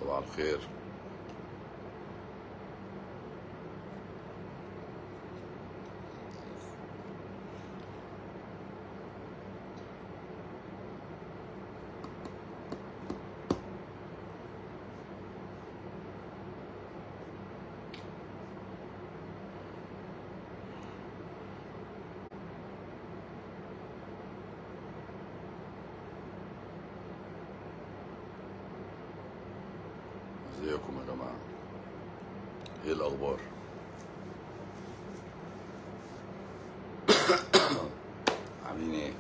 صباح الخير ازيكم يا جماعة ايه الاخبار عاملين ايه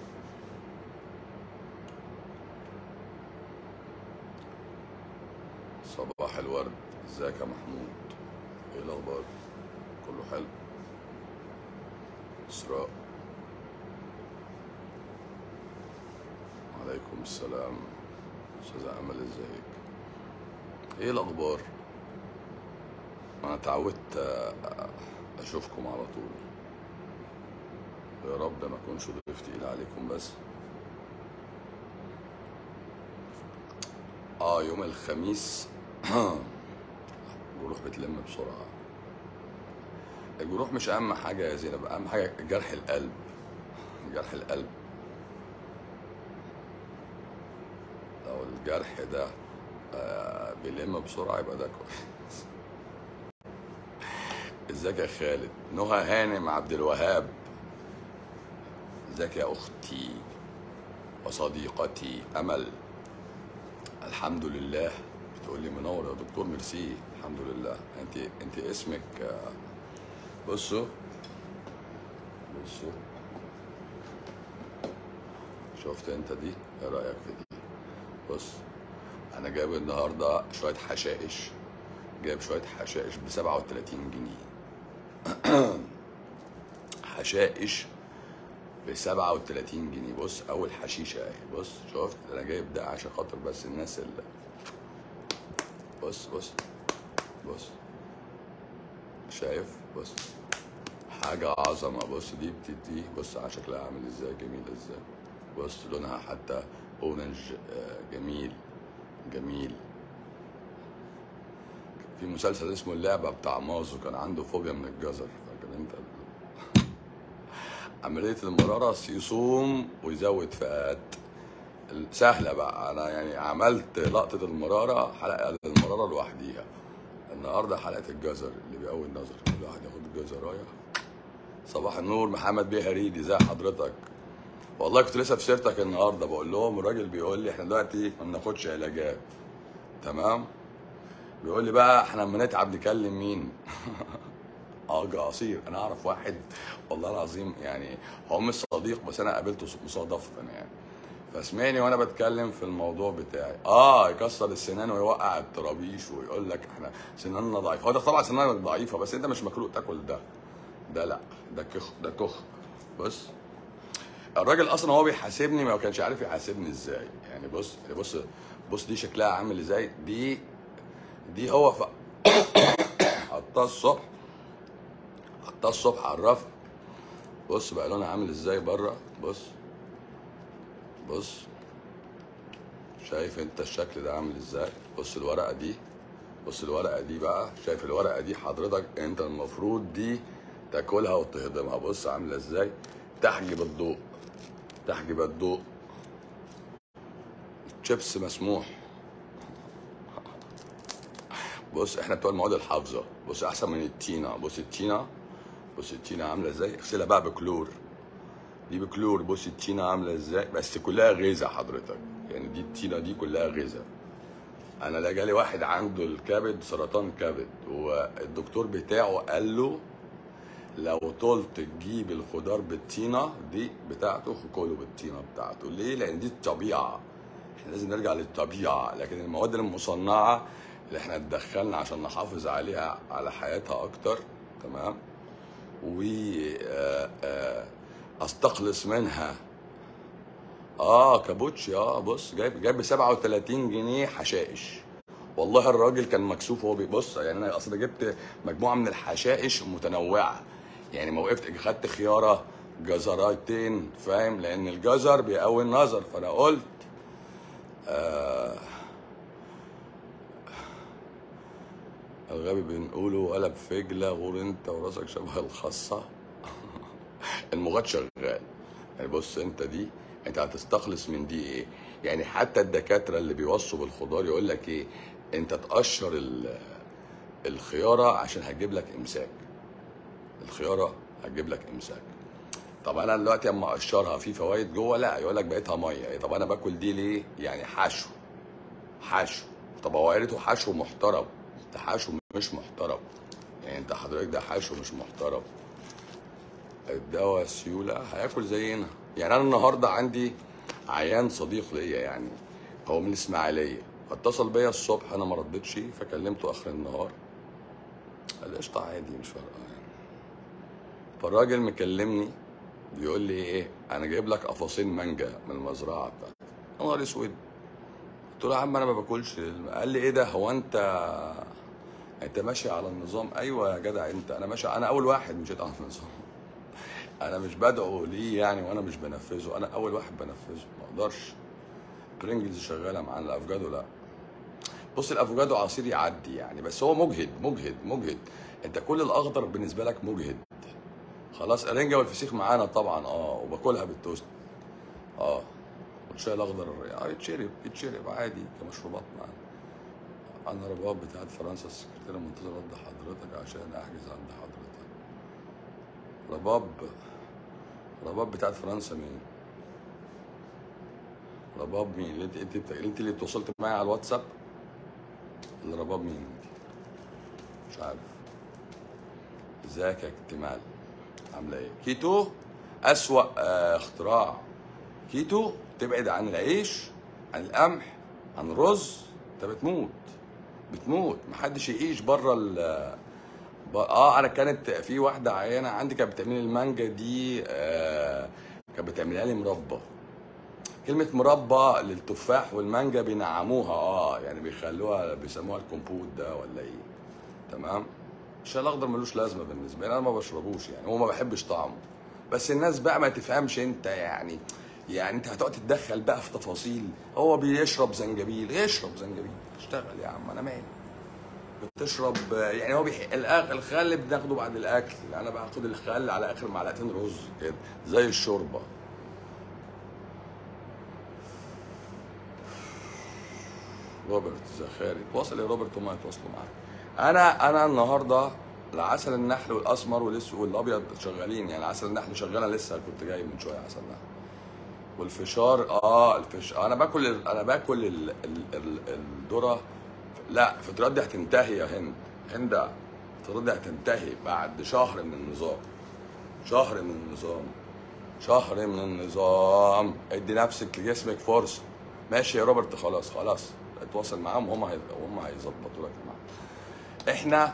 صباح الورد ازيك يا محمود ايه الاخبار كله حلو اسراء وعليكم السلام استاذة امل ازيك ايه الاخبار انا اتعودت آه، اشوفكم على طول يا رب ما اكونش ضيف تقيل عليكم بس اه يوم الخميس الجروح بتلم بسرعه الجروح مش اهم حاجه يا زينب اهم حاجه جرح القلب جرح القلب لو الجرح ده آه، بيلم بسرعه يبقى ده كويس ازيك يا خالد نهى هانم عبد الوهاب ازيك يا اختي وصديقتي امل الحمد لله بتقول لي منور يا دكتور ميرسي الحمد لله انت انت اسمك آه، بصوا بصوا شفت انت دي ايه رايك في دي بص انا جايب النهارده شويه حشائش جايب شويه حشائش ب 37 جنيه حشائش ب 37 جنيه بص اول حشيشه اهي بص شفت انا جايب ده عشان خاطر بس الناس اللي بص بص بص شايف بص حاجة عظمة بص دي بتدي بص على شكلها عامل ازاي جميل ازاي بص لونها حتى اورنج آه، جميل جميل في مسلسل اسمه اللعبة بتاع مازو كان عنده فوبيا من الجزر فاكر انت عملية المرارة يصوم ويزود فئات سهلة بقى أنا يعني عملت لقطة المرارة حلقة المرارة لوحديها النهاردة حلقة الجزر اللي بيقوي النظر كل واحد ياخد الجزراية صباح النور محمد بيه هريدي ازي حضرتك والله كنت لسه في سيرتك النهارده بقول لهم الراجل بيقول لي احنا دلوقتي ما بناخدش علاجات تمام بيقول لي بقى احنا لما نتعب نكلم مين اه جعصير انا اعرف واحد والله العظيم يعني هو مش صديق بس انا قابلته مصادفه يعني فسمعني وانا بتكلم في الموضوع بتاعي اه يكسر السنان ويوقع الطرابيش ويقول لك احنا سناننا ضعيفه هو ده طبعا سنانك ضعيفه بس انت مش مخلوق تاكل ده ده لا ده كخ ده كخ بص الراجل اصلا هو بيحاسبني ما كانش عارف يحاسبني ازاي يعني بص بص بص دي شكلها عامل ازاي دي دي هو ف... حطها الصبح حطها الصبح على الرف بص بقى لونها عامل ازاي بره بص بص شايف انت الشكل ده عامل ازاي بص الورقه دي بص الورقه دي بقى شايف الورقه دي حضرتك انت المفروض دي تاكلها وتهضمها بص عامله ازاي تحجب الضوء تحجب الضوء الشيبس مسموح بص احنا بتوع المواد الحافظه بص احسن من التينه بص التينه بص التينه عامله ازاي اغسلها بقى بكلور دي بكلور بص التينه عامله ازاي بس كلها غذاء حضرتك يعني دي التينه دي كلها غذاء انا لا جالي واحد عنده الكبد سرطان كبد والدكتور بتاعه قال له لو طلت تجيب الخضار بالطينه دي بتاعته كله بالطينه بتاعته ليه لان دي الطبيعه احنا لازم نرجع للطبيعه لكن المواد المصنعه اللي احنا اتدخلنا عشان نحافظ عليها على حياتها اكتر تمام و آه، آه، استخلص منها اه كابوتشي اه بص جايب جايب ب 37 جنيه حشائش والله الراجل كان مكسوف وهو بيبص يعني انا اصلا جبت مجموعه من الحشائش متنوعه يعني ما وقفت خدت خياره جزرتين فاهم لان الجزر بيقوي النظر فانا قلت آه الغبي بنقوله قلب فجلة غور انت وراسك شبه الخاصة المغاد شغال يعني بص انت دي انت هتستخلص من دي ايه يعني حتى الدكاترة اللي بيوصوا بالخضار يقول لك ايه انت تقشر ال- الخيارة عشان هتجيب لك امساك الخيارة هتجيب لك امساك طب انا دلوقتي اما اقشرها في فوائد جوه لا يقول لك بقيتها ميه إيه طب انا باكل دي ليه يعني حشو حشو طب هو يا ريته حشو محترم ده حشو مش محترم يعني انت حضرتك ده حشو مش محترم الدواء سيوله هياكل زينا يعني انا النهارده عندي عيان صديق ليا يعني هو من الاسماعيليه اتصل بيا الصبح انا ما ردتش فكلمته اخر النهار قال لي قشطه عادي مش فارقه يعني فالراجل مكلمني بيقول لي ايه انا جايب لك قفصين مانجا من المزرعه بتاعتي يا نهار اسود قلت له يا عم انا ما باكلش قال لي ايه ده هو انت انت ماشي على النظام ايوه يا جدع انت انا ماشي انا اول واحد مشيت على النظام انا مش بدعو ليه يعني وانا مش بنفذه انا اول واحد بنفذه ما اقدرش برينجلز شغاله معانا الافوكادو لا بص الافوكادو عصير يعدي يعني بس هو مجهد مجهد مجهد انت كل الاخضر بالنسبه لك مجهد خلاص الرنجه والفسيخ معانا طبعا اه وباكلها بالتوست اه والشاي الاخضر اه يتشرب يتشرب عادي كمشروبات معانا انا رباب بتاعت فرنسا السكرتيره منتظر رد حضرتك عشان احجز عند حضرتك رباب رباب بتاعت فرنسا مين رباب مين اللي انت انت انت اللي اتصلت معايا على الواتساب الرباب مين انت مش عارف ازيك يا اكتمال عامله ايه كيتو اسوأ آه، اختراع كيتو تبعد عن العيش عن القمح عن الرز انت بتموت بتموت محدش يعيش بره ال ب- اه انا كانت في واحده عيانه عندي كانت بتعمل لي المانجا دي آه كانت بتعملها لي مربى كلمة مربى للتفاح والمانجا بينعموها اه يعني بيخلوها بيسموها الكمبوت ده ولا ايه تمام الشاي الاخضر ملوش لازمه بالنسبه لي انا ما بشربوش يعني هو ما بحبش طعمه بس الناس بقى ما تفهمش انت يعني يعني انت هتقعد تتدخل بقى في تفاصيل هو بيشرب زنجبيل يشرب زنجبيل اشتغل يا عم انا مالي بتشرب يعني هو بيح... الأغ... الخل اللي بناخده بعد الاكل انا باخد الخل على اخر معلقتين رز كده زي الشوربه روبرت زخاري تواصل يا روبرت وما يتواصلوا معاك انا انا النهارده العسل النحل والاسمر والاسود والابيض شغالين يعني عسل النحل شغاله لسه كنت جاي من شويه عسل نحل والفشار اه الفش انا باكل ال- انا باكل ال... ال... ال... الذره لا الفطريات دي هتنتهي يا هند هند الفطريات دي هتنتهي بعد شهر من النظام شهر من النظام شهر من النظام ادي نفسك لجسمك فرصه ماشي يا روبرت خلاص خلاص اتواصل معاهم وهم هي... وهم هيظبطوا لك معاهم احنا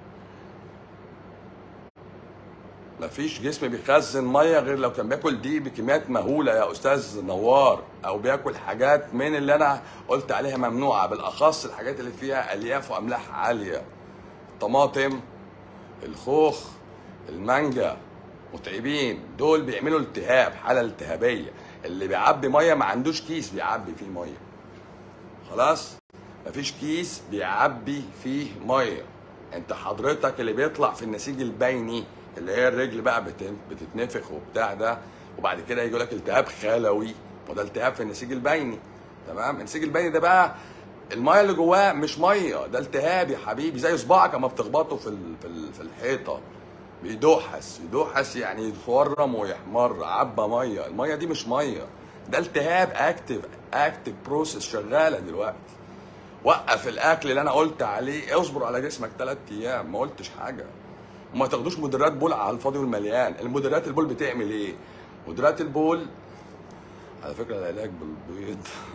مفيش جسم بيخزن ميه غير لو كان بياكل دي بكميات مهوله يا استاذ نوار او بياكل حاجات من اللي انا قلت عليها ممنوعه بالاخص الحاجات اللي فيها الياف واملاح عاليه الطماطم الخوخ المانجا متعبين دول بيعملوا التهاب حاله التهابيه اللي بيعبي ميه ما عندوش كيس بيعبي فيه ميه خلاص مفيش كيس بيعبي فيه ميه انت حضرتك اللي بيطلع في النسيج البيني اللي هي الرجل بقى بت- بتتنفخ وبتاع ده وبعد كده يجي لك التهاب خلوي وده التهاب في النسيج البيني تمام النسيج البيني ده بقى الميه اللي جواه مش ميه ده التهاب يا حبيبي زي صباعك اما بتخبطه في ال- في ال- في الحيطه بيدوحس يدوحس يعني يتورم ويحمر عبى ميه الميه دي مش ميه ده التهاب اكتف اكتف بروسيس شغاله دلوقتي وقف الاكل اللي انا قلت عليه اصبر على جسمك ثلاث ايام ما قلتش حاجه وما تاخدوش مدرات بول على الفاضي والمليان المدرات البول بتعمل ايه مدرات البول على فكره العلاج بالبيض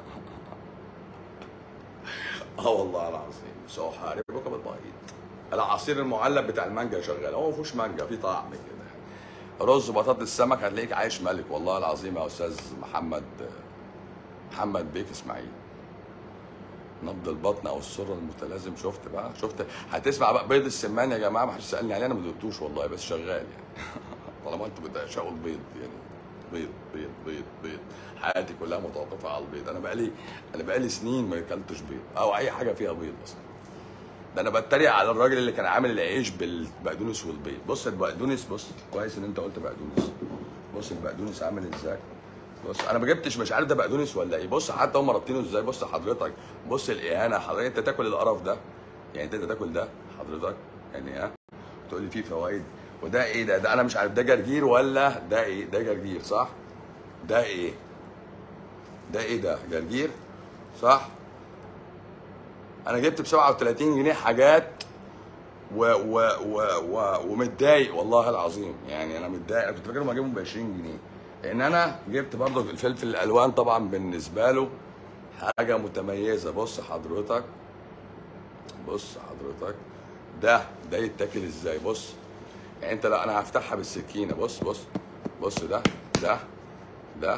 اه والله العظيم سأحاربك بالبيض العصير المعلب بتاع المانجا شغال هو ما فيهوش مانجا فيه طعم كده رز بطاطس سمك هتلاقيك عايش ملك والله العظيم يا استاذ محمد محمد بيك اسماعيل نبض البطن او السره المتلازم شفت بقى شفت هتسمع بقى بيض السمان يا جماعه ما حدش سالني عليه انا ما دقتوش والله بس شغال يعني طالما انتوا بتعشقوا البيض يعني بيض بيض بيض بيض حياتي كلها متوقفه على البيض انا بقالي انا بقالي سنين ما اكلتش بيض او اي حاجه فيها بيض اصلا ده انا بتريق على الراجل اللي كان عامل العيش بالبقدونس والبيض بص البقدونس بص كويس ان انت قلت بقدونس بص البقدونس عامل ازاي بص انا ما جبتش مش عارف ده بقدونس ولا ايه بص حتى هم رابطينه ازاي بص حضرتك بص الاهانه حضرتك انت تاكل القرف ده يعني انت تاكل ده حضرتك يعني ها تقول لي فيه فوائد وده ايه ده ده انا مش عارف ده جرجير ولا ده ايه ده جرجير صح ده ايه ده ايه ده جرجير صح انا جبت ب 37 جنيه حاجات و و و و ومتضايق والله العظيم يعني انا متضايق انا كنت فاكرهم هجيبهم ب 20 جنيه لان انا جبت برضه الفلفل الالوان طبعا بالنسبه له حاجه متميزه بص حضرتك بص حضرتك ده ده يتاكل ازاي بص يعني انت لا انا هفتحها بالسكينه بص بص بص ده ده ده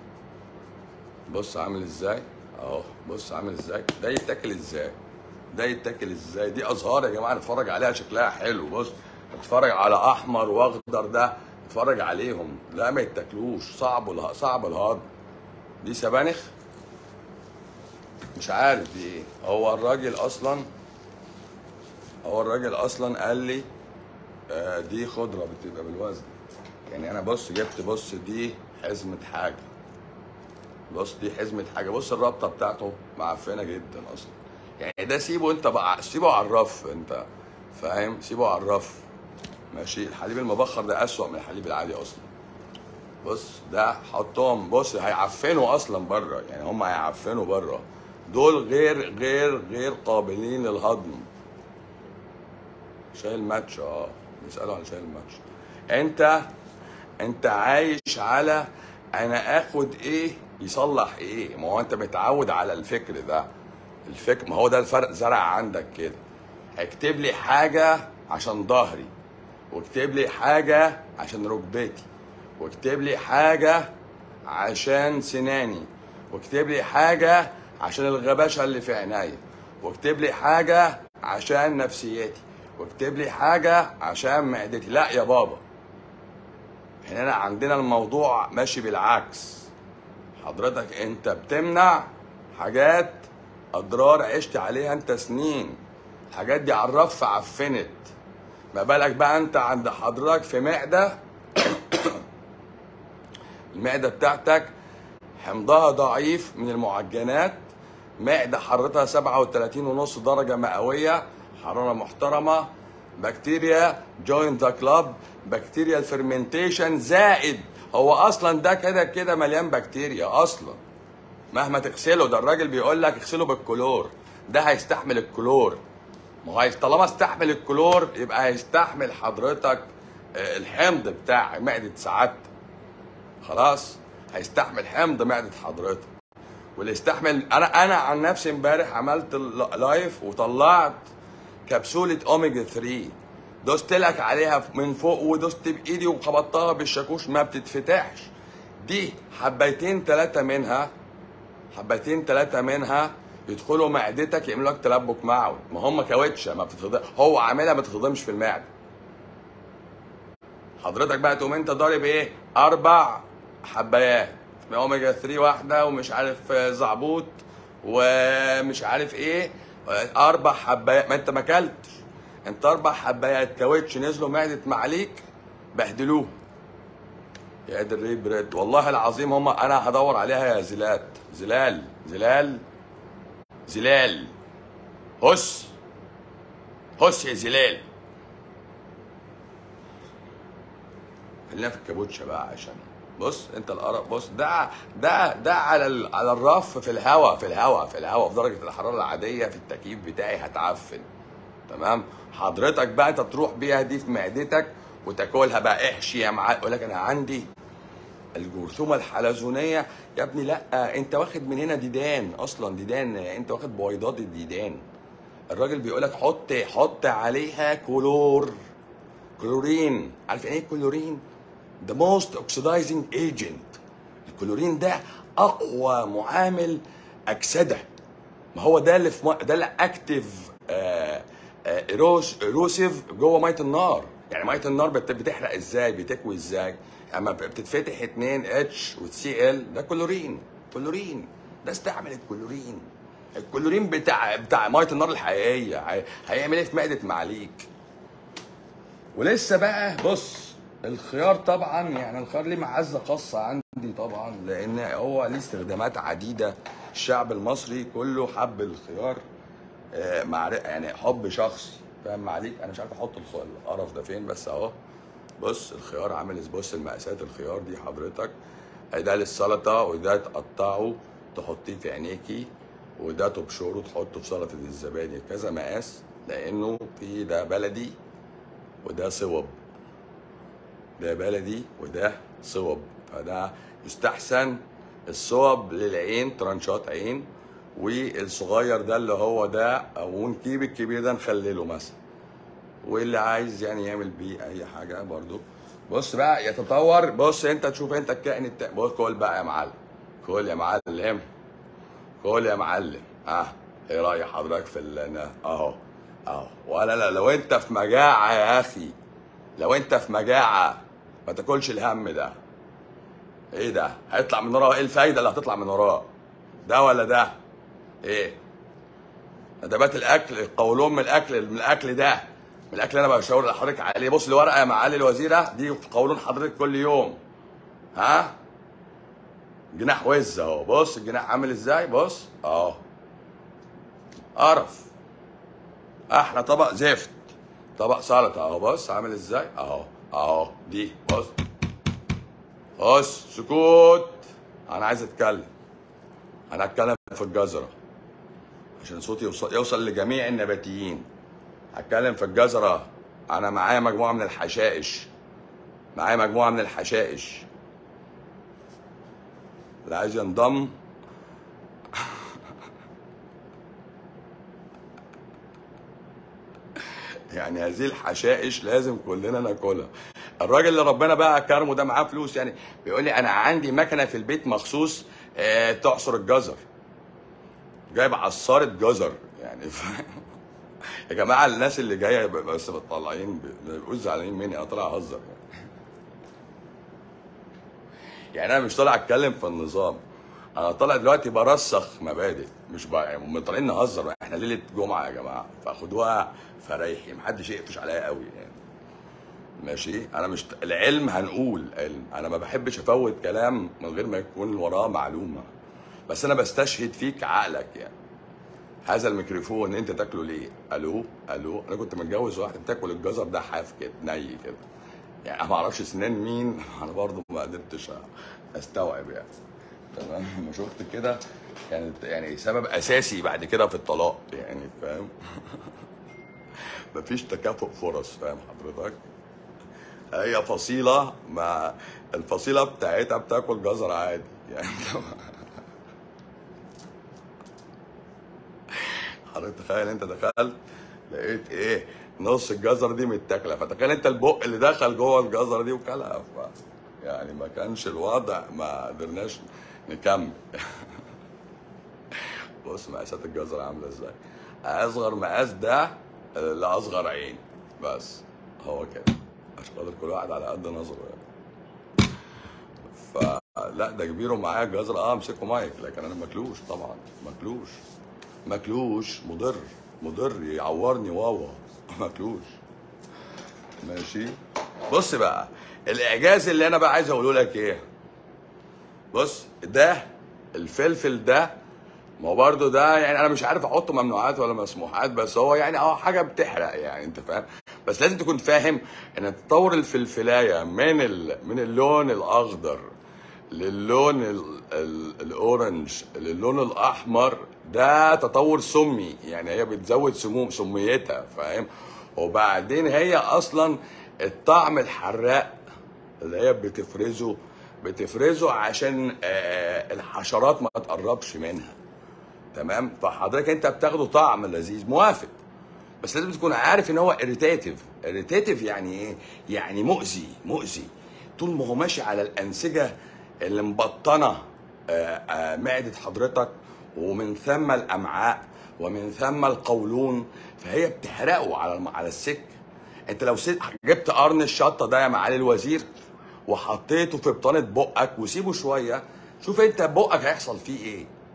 بص عامل ازاي اهو بص عامل ازاي ده يتاكل ازاي ده يتاكل ازاي دي ازهار يا جماعه نتفرج عليها شكلها حلو بص نتفرج على احمر واخضر ده نتفرج عليهم لا ما يتاكلوش صعب اله- صعب الهضم دي سبانخ مش عارف دي ايه هو الراجل اصلا هو الراجل اصلا قال لي آه دي خضره بتبقى بالوزن يعني انا بص جبت بص دي حزمه حاجه بص دي حزمه حاجه بص الرابطه بتاعته معفنه جدا اصلا يعني ده سيبه انت بقى سيبه على الرف انت فاهم سيبه على الرف ماشي الحليب المبخر ده اسوأ من الحليب العادي اصلا بص ده حطهم بص هيعفنوا اصلا بره يعني هم هيعفنوا بره دول غير غير غير قابلين للهضم شاي الماتش اه بيسالوا عن شاي الماتش انت انت عايش على انا اخد ايه يصلح ايه ما هو انت متعود على الفكر ده الفكر ما هو ده الفرق زرع عندك كده اكتب لي حاجه عشان ظهري واكتب لي حاجه عشان ركبتي واكتب لي حاجه عشان سناني واكتب لي حاجه عشان الغبشه اللي في عينيا واكتب لي حاجه عشان نفسيتي واكتب لي حاجه عشان معدتي لا يا بابا هنا عندنا الموضوع ماشي بالعكس حضرتك انت بتمنع حاجات اضرار عشت عليها انت سنين الحاجات دي على الرف عفنت ما بالك بقى انت عند حضرتك في معده المعده بتاعتك حمضها ضعيف من المعجنات معده حرارتها 37 ونص درجه مئويه حراره محترمه بكتيريا جوين ذا كلاب بكتيريا الفرمنتيشن زائد هو اصلا ده كده كده مليان بكتيريا اصلا مهما تغسله ده الراجل بيقول لك اغسله بالكلور ده هيستحمل الكلور ما هو هي- طالما استحمل الكلور يبقى هيستحمل حضرتك آه، الحمض بتاع معده سعادتك خلاص هيستحمل حمض معده حضرتك واللي يستحمل انا انا عن نفسي امبارح عملت ال- لايف وطلعت كبسوله اوميجا 3 دوست لك عليها من فوق ودوست بايدي وخبطتها بالشاكوش ما بتتفتحش دي حبيتين ثلاثه منها حبتين ثلاثة منها يدخلوا معدتك يعملوا لك تلبك معوي ما هم كاوتشه ما بتتهضم هو عاملها ما تتهضمش في المعده حضرتك بقى تقوم انت ضارب ايه اربع حبايات اوميجا 3 واحده ومش عارف زعبوط ومش عارف ايه اربع حبايات ما انت ما اكلتش انت اربع حبايات كاوتش نزلوا معده معاليك بهدلوه يا قد الريد بريد والله العظيم هم انا هدور عليها يا زلات زلال زلال زلال هس هس يا زلال خلينا في الكابوتشا بقى عشان بص انت القرف بص ده ده ده على ال- على الرف في الهواء في الهواء في الهواء في درجه الحراره العاديه في التكييف بتاعي هتعفن تمام حضرتك بقى انت تروح بيها دي في معدتك وتاكلها بقى احشي يا معلم يقول لك انا عندي الجرثومه الحلزونيه يا ابني لا انت واخد من هنا ديدان اصلا ديدان انت واخد بويضات الديدان الراجل بيقول لك حط حط عليها كلور كلورين عارف يعني ايه كلورين the most oxidizing agent الكلورين ده اقوى معامل اكسده ما هو ده اللي في م... ده اللي اكتف ايروس ايروسيف جوه ميه النار يعني ميه النار بت... بتحرق ازاي بتكوي ازاي اما ب- بتتفتح 2 اتش وسي ال ده كلورين كلورين ده استعمل الكلورين الكلورين بتاع بتاع ميه النار الحقيقيه هي- هيعمل ايه في معده معاليك ولسه بقى بص الخيار طبعا يعني الخيار ليه معزه خاصه عندي طبعا لان هو ليه استخدامات عديده الشعب المصري كله حب الخيار آه، مع يعني حب شخصي فاهم معاليك انا مش عارف احط الخ- القرف ده فين بس اهو بص الخيار عامل إز- بص المقاسات الخيار دي حضرتك ده للسلطه وده تقطعه تحطيه في عينيكي وده تبشره تحطه في سلطه الزبادي كذا مقاس لانه في ده بلدي وده صوب ده بلدي وده صوب فده يستحسن الصوب للعين ترانشات عين والصغير ده اللي هو ده او الكيب الكبير ده نخلله مثلا واللي عايز يعني يعمل بيه اي حاجه برضو بص بقى يتطور بص انت تشوف انت الكائن التا... بص كل بقى يا معلم كل يا معلم كل يا معلم ها ايه راي حضرتك في ال- اهو اهو ولا لا لو انت في مجاعه يا اخي لو انت في مجاعه ما تاكلش الهم ده ايه ده هيطلع من وراه ايه الفايده اللي هتطلع من وراه ده ولا ده ايه ندبات الاكل القولون من الاكل من الاكل ده من الاكل اللي انا بشاور لحضرتك عليه بص الورقه يا معالي الوزيره دي في قولون حضرتك كل يوم ها جناح وز اهو بص الجناح عامل ازاي بص اهو قرف احلى طبق زفت طبق سلطه اهو بص عامل ازاي اهو اهو دي بص بص سكوت انا عايز اتكلم انا هتكلم في الجزره عشان صوتي يوصل, يوصل لجميع النباتيين هتكلم في الجزره انا معايا مجموعه من الحشائش معايا مجموعه من الحشائش اللي عايز ينضم يعني هذه الحشائش لازم كلنا ناكلها الراجل اللي ربنا بقى كرمه ده معاه فلوس يعني بيقول لي انا عندي مكنه في البيت مخصوص آه، تعصر الجزر جايب عصاره جزر يعني ف... يا جماعه الناس اللي جايه بس طالعين ما بيبقوش زعلانين مني انا طالع اهزر يعني. يعني انا مش طالع اتكلم في النظام انا طالع دلوقتي برسخ مبادئ مش بقى يعني طالعين نهزر احنا ليله جمعه يا جماعه فخدوها فريحي محدش يقفش عليا قوي يعني ماشي انا مش العلم هنقول علم انا ما بحبش افوت كلام من غير ما يكون وراه معلومه بس انا بستشهد فيك عقلك يعني هذا الميكروفون انت تاكله ليه الو الو انا كنت متجوز واحده بتاكل الجزر ده حاف كده ني كده يعني انا ما اعرفش سنان مين انا برضو ما قدرتش استوعب يعني تمام لما شفت كده كانت يعني سبب اساسي بعد كده في الطلاق يعني فاهم مفيش تكافؤ فرص فاهم حضرتك هي فصيله مع الفصيله بتاعتها بتاكل جزر عادي يعني حضرتك تخيل انت دخلت لقيت ايه نص الجزر دي متاكله فتخيل انت البق اللي دخل جوه الجزره دي وكلها ف... يعني ما كانش الوضع ما قدرناش نكمل بص مقاسات الجزر عامله ازاي اصغر مقاس ده لاصغر عين بس هو كده عشان خاطر كل واحد على قد نظره يعني فلا ده كبير ومعايا الجزر اه امسكه مايك لكن انا ماكلوش طبعا ماكلوش ماكلوش مضر مضر يعورني واوا ماكلوش ماشي بص بقى الاعجاز اللي انا بقى عايز اقوله لك ايه بص ده الفلفل ده ما هو برضه ده يعني انا مش عارف احطه ممنوعات ولا مسموحات بس هو يعني اه حاجه بتحرق يعني انت فاهم بس لازم تكون فاهم ان تطور الفلفلايه من ال... من اللون الاخضر للون ال... ال... الاورنج للون الاحمر ده تطور سمي يعني هي بتزود سموم سميتها فاهم وبعدين هي اصلا الطعم الحراق اللي هي بتفرزه بتفرزه عشان آه، الحشرات ما تقربش منها تمام فحضرتك انت بتاخده طعم لذيذ موافق بس لازم تكون عارف ان هو اريتيتيف اريتيتيف يعني ايه يعني مؤذي مؤذي طول ما هو ماشي على الانسجه اللي مبطنه آه، آه، معده حضرتك ومن ثم الامعاء ومن ثم القولون فهي بتحرقه على الم- على السك انت لو سيب- جبت قرن الشطه ده يا معالي الوزير وحطيته في بطانه بقك وسيبه شويه شوف انت بقك هيحصل فيه ايه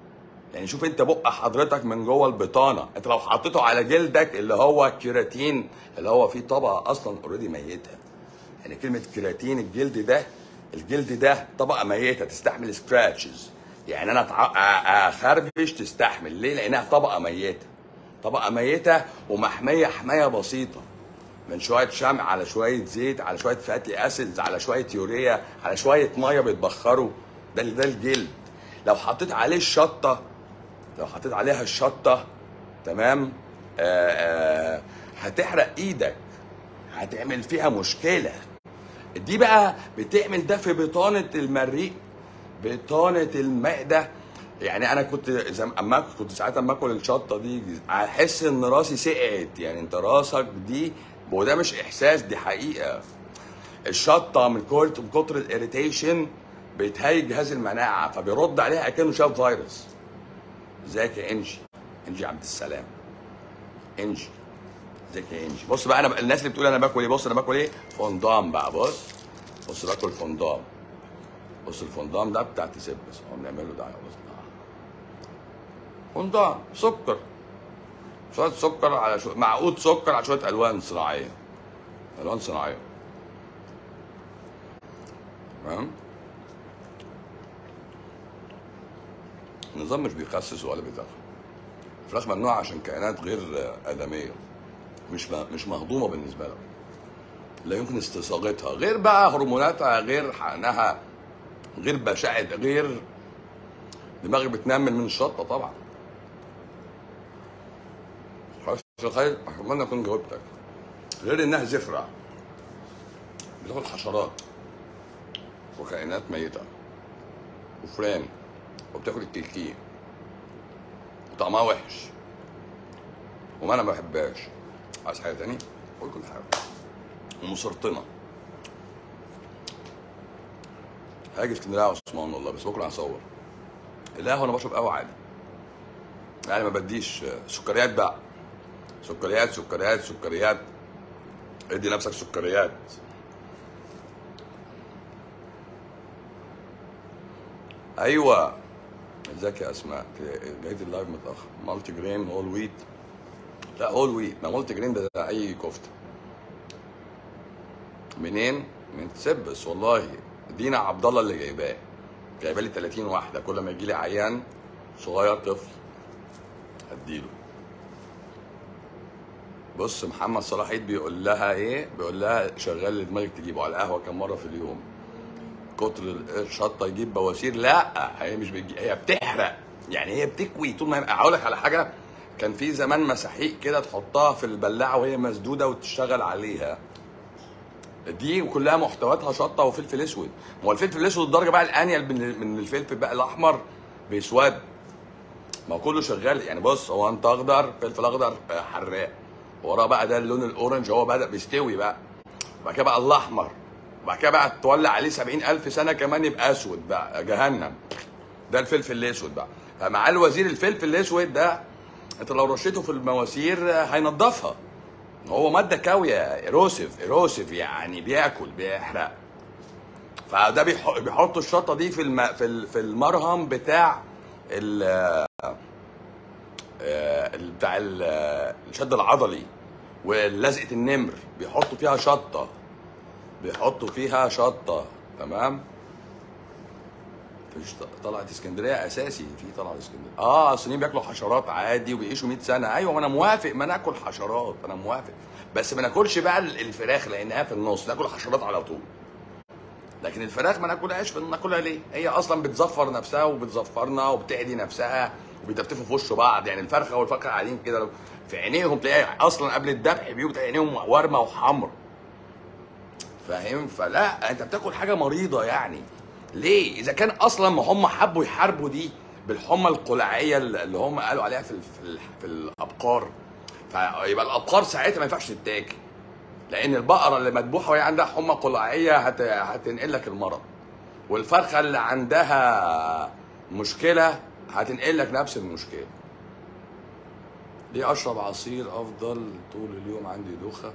يعني شوف انت بق حضرتك من جوه البطانه انت لو حطيته على جلدك اللي هو كيراتين اللي هو فيه طبقه اصلا اوريدي ميته يعني كلمه كيراتين الجلد ده الجلد ده طبقه ميته تستحمل سكراتشز يعني انا أتع- أ- اخربش تستحمل ليه لانها طبقه ميته طبقه ميته ومحميه حمايه بسيطه من شويه شمع على شويه زيت على شويه فاتي اسيدز على شويه يوريا على شويه ميه بيتبخروا ده ده الجلد لو حطيت عليه الشطه لو حطيت عليها الشطه تمام آآ آآ هتحرق ايدك هتعمل فيها مشكله دي بقى بتعمل ده في بطانه المريء بطانه المعده يعني انا كنت زم... اما كنت ساعات اما اكل الشطه دي احس ان راسي سقعت يعني انت راسك دي وده مش احساس دي حقيقه الشطه من كتر من كتر الاريتيشن بتهيج جهاز المناعه فبيرد عليها اكنه شاف فيروس ازيك يا انجي انجي عبد السلام انجي ازيك يا انجي بص بقى انا الناس اللي بتقول انا باكل ايه بص انا باكل ايه فondام بقى بص بص باكل فondام بص الفondام ده بتاع تسبس هو بنعمله ده بص فondام سكر شويه سكر على شويه معقود سكر على شويه الوان صناعيه الوان صناعيه تمام النظام مش بيخسس ولا بيدخل الفراخ ممنوعه عشان كائنات غير ادميه مش م- مش مهضومه بالنسبه لها لا يمكن استصاغتها غير بقى هرموناتها غير حقنها غير بشاعة غير دماغي بتنمل من الشطه طبعا خلاص يا خالد اتمنى اكون جاوبتك غير انها زفره بتاكل حشرات وكائنات ميته وفران وبتاكل الكلكيه وطعمها وحش وما انا ما بحبهاش عايز حاجه تاني قول كل حاجه ومسرطنه هاجي اسكندريه يا عثمان والله بس بكره هصور القهوه انا بشرب قهوه عادي يعني ما بديش سكريات بقى سكريات سكريات سكريات ادي نفسك سكريات ايوه ازيك يا اسماء جايت اللايف متاخر مالتي جرين هول ويت لا هول ويت ما مالتي جرين ده اي كفته منين من تسبس والله دينا عبد الله اللي جايباه جايبه لي 30 واحده كل ما يجي لي عيان صغير طفل اديله بص محمد صلاح عيد بيقول لها ايه بيقول لها شغال اللي دماغك تجيبه على القهوه كم مره في اليوم كتر الشطه يجيب بواسير لا هي مش بتجي هي بتحرق يعني هي بتكوي طول ما هي هقول لك على حاجه كان في زمان مساحيق كده تحطها في البلاعه وهي مسدوده وتشتغل عليها دي كلها محتوياتها شطه وفلفل اسود ما هو الفلفل الاسود الدرجه بقى الانيل من من الفلفل بقى الاحمر بيسود ما هو كله شغال يعني بص هو انت اخضر فلفل اخضر آه، حراق وراه بقى ده اللون الاورنج هو بدا بيستوي بقى بعد كده بقى الاحمر وبعد كده بقى تولع عليه سبعين ألف سنة كمان يبقى أسود بقى جهنم ده الفلفل الأسود بقى فمع الوزير الفلفل الأسود ده أنت لو رشيته في المواسير هينضفها هو مادة كاوية ايروسيف ايروسيف يعني بياكل بيحرق فده بيح- بيحطوا الشطة دي في الم... في ال- في المرهم بتاع ال آه، ال- بتاع ال- الشد العضلي ولزقة النمر بيحطوا فيها شطة بيحطوا فيها شطه تمام مفيش ط- طلعت اسكندريه اساسي في طلعت اسكندريه اه الصينيين بياكلوا حشرات عادي وبيعيشوا 100 سنه ايوه ما انا موافق ما ناكل حشرات انا موافق بس ما ناكلش بقى ال- الفراخ لانها في النص ناكل حشرات على طول لكن الفراخ ما ناكلهاش ناكلها ليه؟ هي اصلا بتزفر نفسها وبتزفرنا وبتعدي نفسها وبيتفتفوا في وش بعض يعني الفرخه والفرخه قاعدين كده لو- في عينيهم تلاقي اصلا قبل الذبح بيبقى عينيهم ورمه وحمر فاهم فلا انت بتاكل حاجه مريضه يعني ليه اذا كان اصلا ما هم حبوا يحاربوا دي بالحمى القلعيه اللي هم قالوا عليها في ال- في, ال- في الابقار فيبقى الابقار ساعتها ما ينفعش تتاكل لان البقره اللي مذبوحه وهي عندها حمى قلعيه هت... هتنقل لك المرض والفرخه اللي عندها مشكله هتنقل لك نفس المشكله ليه اشرب عصير افضل طول اليوم عندي دوخه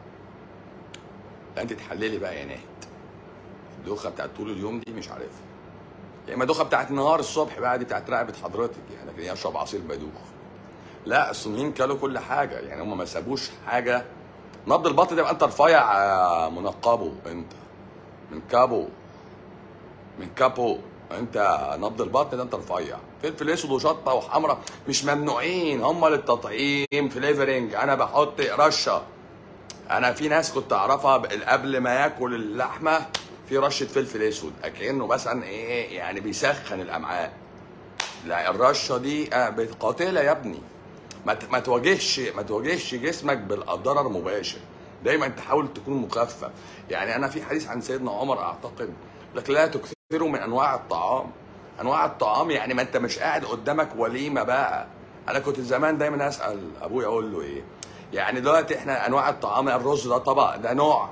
لا انت تحللي بقى يا نهد الدوخه بتاعت طول اليوم دي مش عارفها يا اما دوخه بتاعت النهار الصبح بقى دي بتاعت رقبه حضرتك يعني لكن اشرب عصير بدوخ لا الصينيين كلوا كل حاجه يعني هم ما سابوش حاجه نبض البطن ده يبقى انت رفيع آه، منقبه انت من كابو من كابو انت نبض البطن ده انت رفيع فلفل اسود وشطه وحمرا مش ممنوعين هم للتطعيم فليفرنج انا بحط رشه انا في ناس كنت اعرفها قبل ما ياكل اللحمه في رشه فلفل اسود كانه مثلا ايه يعني بيسخن الامعاء لا الرشه دي آه، قاتله يا ابني ما ت- ما تواجهش ما تواجهش جسمك بالضرر مباشر دايما تحاول تكون مخفف يعني انا في حديث عن سيدنا عمر اعتقد لك لا تكثروا من انواع الطعام انواع الطعام يعني ما انت مش قاعد قدامك وليمه بقى انا كنت زمان دايما اسال ابويا اقول له ايه يعني دلوقتي احنا انواع الطعام الرز ده طبق ده نوع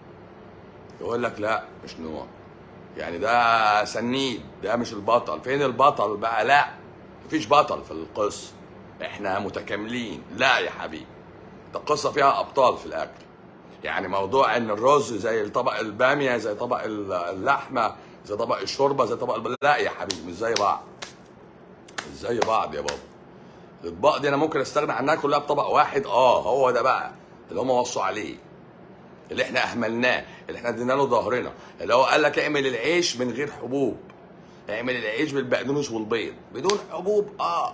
يقول لك لا مش نوع يعني ده سنيد ده مش البطل فين البطل بقى لا مفيش بطل في القصه احنا متكاملين لا يا حبيبي ده القصه فيها ابطال في الاكل يعني موضوع ان الرز زي طبق الباميه زي طبق اللحمه زي طبق الشوربه زي طبق الب... لا يا حبيبي مش زي بعض مش زي بعض يا بابا الاطباق دي انا ممكن استغنى عنها كلها بطبق واحد اه هو ده بقى اللي هم وصوا عليه اللي احنا اهملناه اللي احنا ادينا له ظهرنا اللي هو قال لك اعمل العيش من غير حبوب اعمل العيش بالبقدونس والبيض بدون حبوب اه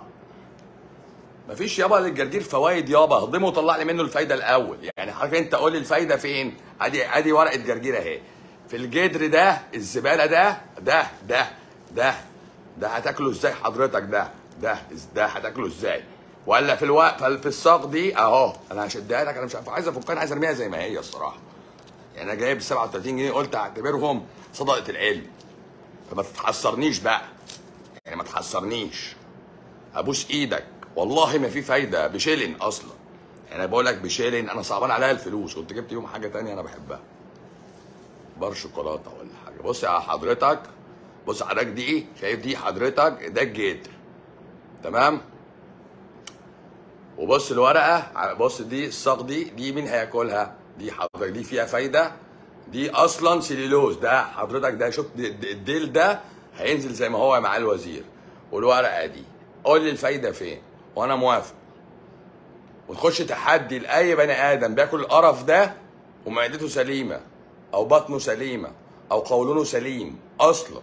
مفيش يابا للجرجير فوائد يابا هضمه وطلع لي منه الفايده الاول يعني حضرتك انت قول لي الفايده فين ادي ادي ورقه جرجير اهي في الجدر ده الزباله ده ده ده ده ده هتاكله ازاي حضرتك ده ده ده هتاكله ازاي ولا في الوقت في الساق دي اهو انا هشدها لك انا مش عارف عايز افكها عايز ارميها زي ما هي الصراحه يعني انا جايب 37 جنيه قلت اعتبرهم صدقه العلم فما تتحسرنيش بقى يعني ما تحسرنيش ابوس ايدك والله ما في فايده بشيلن اصلا يعني بقول لك بشيلن انا صعبان عليا الفلوس كنت جبت يوم حاجه تانية انا بحبها بار شوكولاته ولا حاجه بص يا حضرتك بص حضرتك دي شايف دي حضرتك ده الجدر تمام وبص الورقه بص دي الصاغ دي دي مين هياكلها دي حضرتك دي فيها فايده دي اصلا سليلوز ده حضرتك ده شوف الديل ده هينزل زي ما هو مع الوزير والورقه دي قول لي الفايده فين وانا موافق وتخش تحدي لاي بني ادم بياكل القرف ده ومعدته سليمه او بطنه سليمه او قولونه سليم اصلا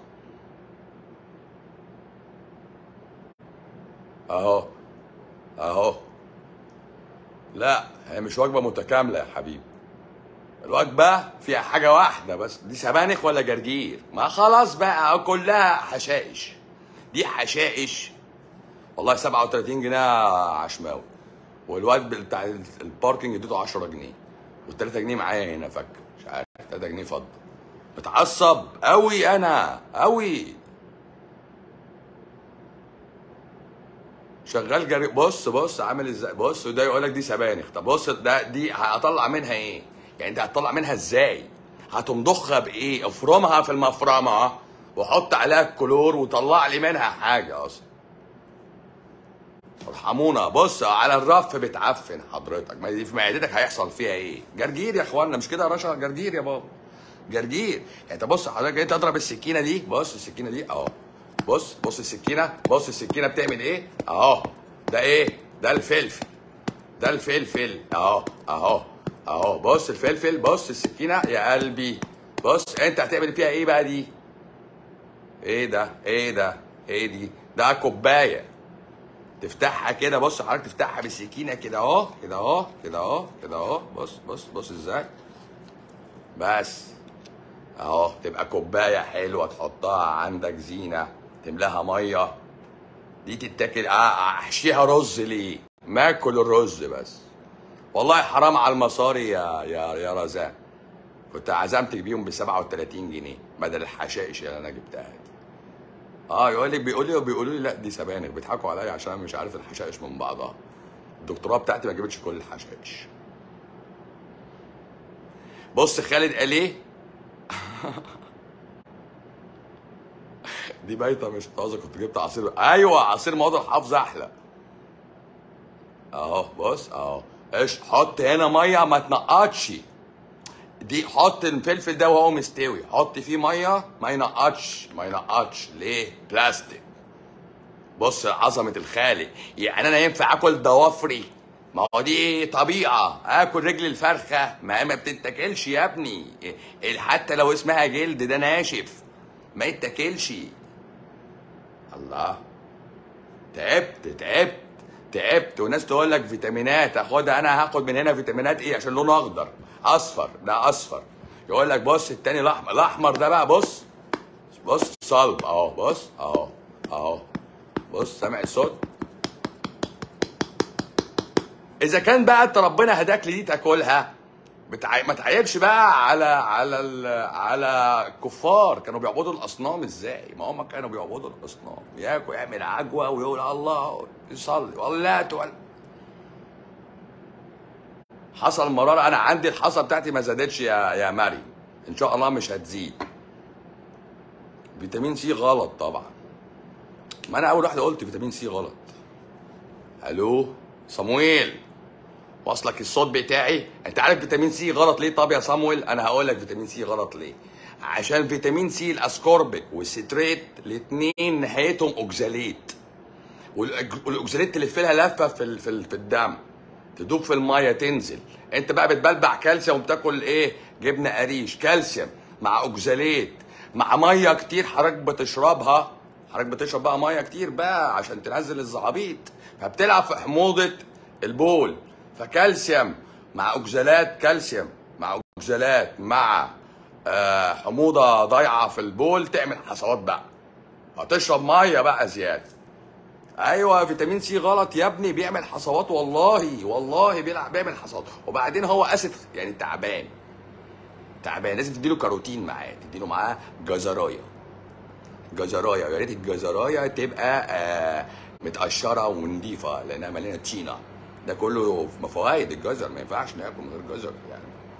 اهو اهو لا هي مش وجبه متكامله يا حبيبي الوجبه فيها حاجه واحده بس دي سبانخ ولا جرجير ما خلاص بقى كلها حشائش دي حشائش والله 37 جنيه عشماوي والواد بتاع الباركنج اديته 10 جنيه وال 3 جنيه معايا هنا فك مش عارف 3 جنيه فضه متعصب قوي انا قوي شغال جري بص بص عامل ازاي بص وده يقول لك دي سبانخ طب بص ده دي هطلع منها ايه يعني انت هتطلع منها ازاي هتمضخها بايه افرمها في المفرمه وحط عليها الكلور وطلع لي منها حاجه اصلا ارحمونا بص على الرف بتعفن حضرتك ما دي في معدتك هيحصل فيها ايه جرجير يا اخوانا مش كده يا رشا جرجير يا بابا جرجير يعني انت بص حضرتك انت تضرب السكينه دي بص السكينه دي اهو بص بص السكينه بص السكينه بتعمل ايه اهو ده ايه ده الفلفل ده الفلفل اهو اهو اهو بص الفلفل بص السكينه يا قلبي بص انت هتعمل فيها ايه بقى دي ايه ده ايه ده ايه دي ده كوبايه تفتحها كده بص حضرتك تفتحها بالسكينه كده اهو كده اهو كده اهو كده اهو بص بص بص ازاي بس اهو تبقى كوبايه حلوه تحطها عندك زينه تملاها ميه دي تتاكل احشيها رز ليه ما اكل الرز بس والله حرام على المصاري يا يا يا رزاق كنت عزمتك بيهم ب 37 جنيه بدل الحشائش اللي انا جبتها دي اه يقول لي بيقول لي بيقولوا لي لا دي سبانخ بيضحكوا عليا عشان انا مش عارف الحشائش من بعضها الدكتوراه بتاعتي ما جابتش كل الحشائش بص خالد قال ايه دي بايته مش طازه كنت جبت عصير ايوه عصير مواد الحافظ احلى اهو بص اهو ايش حط هنا ميه ما تنقطش دي حط الفلفل ده وهو مستوي حط فيه ميه ما ينقطش ما ينقطش ليه بلاستيك بص عظمه الخالق يعني انا ينفع اكل ضوافري ما هو دي طبيعه اكل رجل الفرخه ما هي ما بتتاكلش يا ابني إيه، حتى لو اسمها جلد ده ناشف ما يتاكلش الله تعبت تعبت تعبت وناس تقول لك فيتامينات اخدها انا هاخد من هنا فيتامينات ايه عشان لونه اخضر اصفر ده اصفر يقول لك بص التاني الاحمر الاحمر ده بقى بص بص صلب اهو بص اهو اهو بص سامع الصوت اذا كان بقى انت ربنا هداك لدي تاكلها بتع... ما تعيبش بقى على على ال... على الكفار كانوا بيعبدوا الاصنام ازاي ما هم كانوا بيعبدوا الاصنام ياكل يعمل عجوه ويقول الله يصلي والله ولا حصل مراره انا عندي الحصى بتاعتي ما زادتش يا يا مريم ان شاء الله مش هتزيد فيتامين سي غلط طبعا ما انا اول واحده قلت فيتامين سي غلط الو صمويل واصلك الصوت بتاعي انت عارف فيتامين سي غلط ليه طب يا صامويل انا هقول لك فيتامين سي غلط ليه عشان فيتامين سي الاسكوربيك والستريت الاثنين نهايتهم اوكزاليت والاوكزاليت تلف لها لفه في ال- في ال- في الدم تدوب في الميه تنزل انت بقى بتبلبع كالسيوم وبتاكل ايه جبنه قريش كالسيوم مع اوكزاليت مع ميه كتير حضرتك بتشربها حضرتك بتشرب بقى ميه كتير بقى عشان تنزل الزعابيط فبتلعب في حموضه البول فكالسيوم مع اوكزالات كالسيوم مع اوكزالات مع آه حموضه ضايعه في البول تعمل حصوات بقى هتشرب ميه بقى زياده ايوه فيتامين سي غلط يا ابني بيعمل حصوات والله والله بيلعب بيعمل حصوات وبعدين هو اسيد يعني تعبان تعبان لازم تديله كاروتين معاه تديله معاه جزرايه جزرايه يا ريت الجزرايه تبقى آه متقشره ونضيفه لانها مليانه طينه ده كله فوائد الجزر ما ينفعش ناكل من غير جزر يعني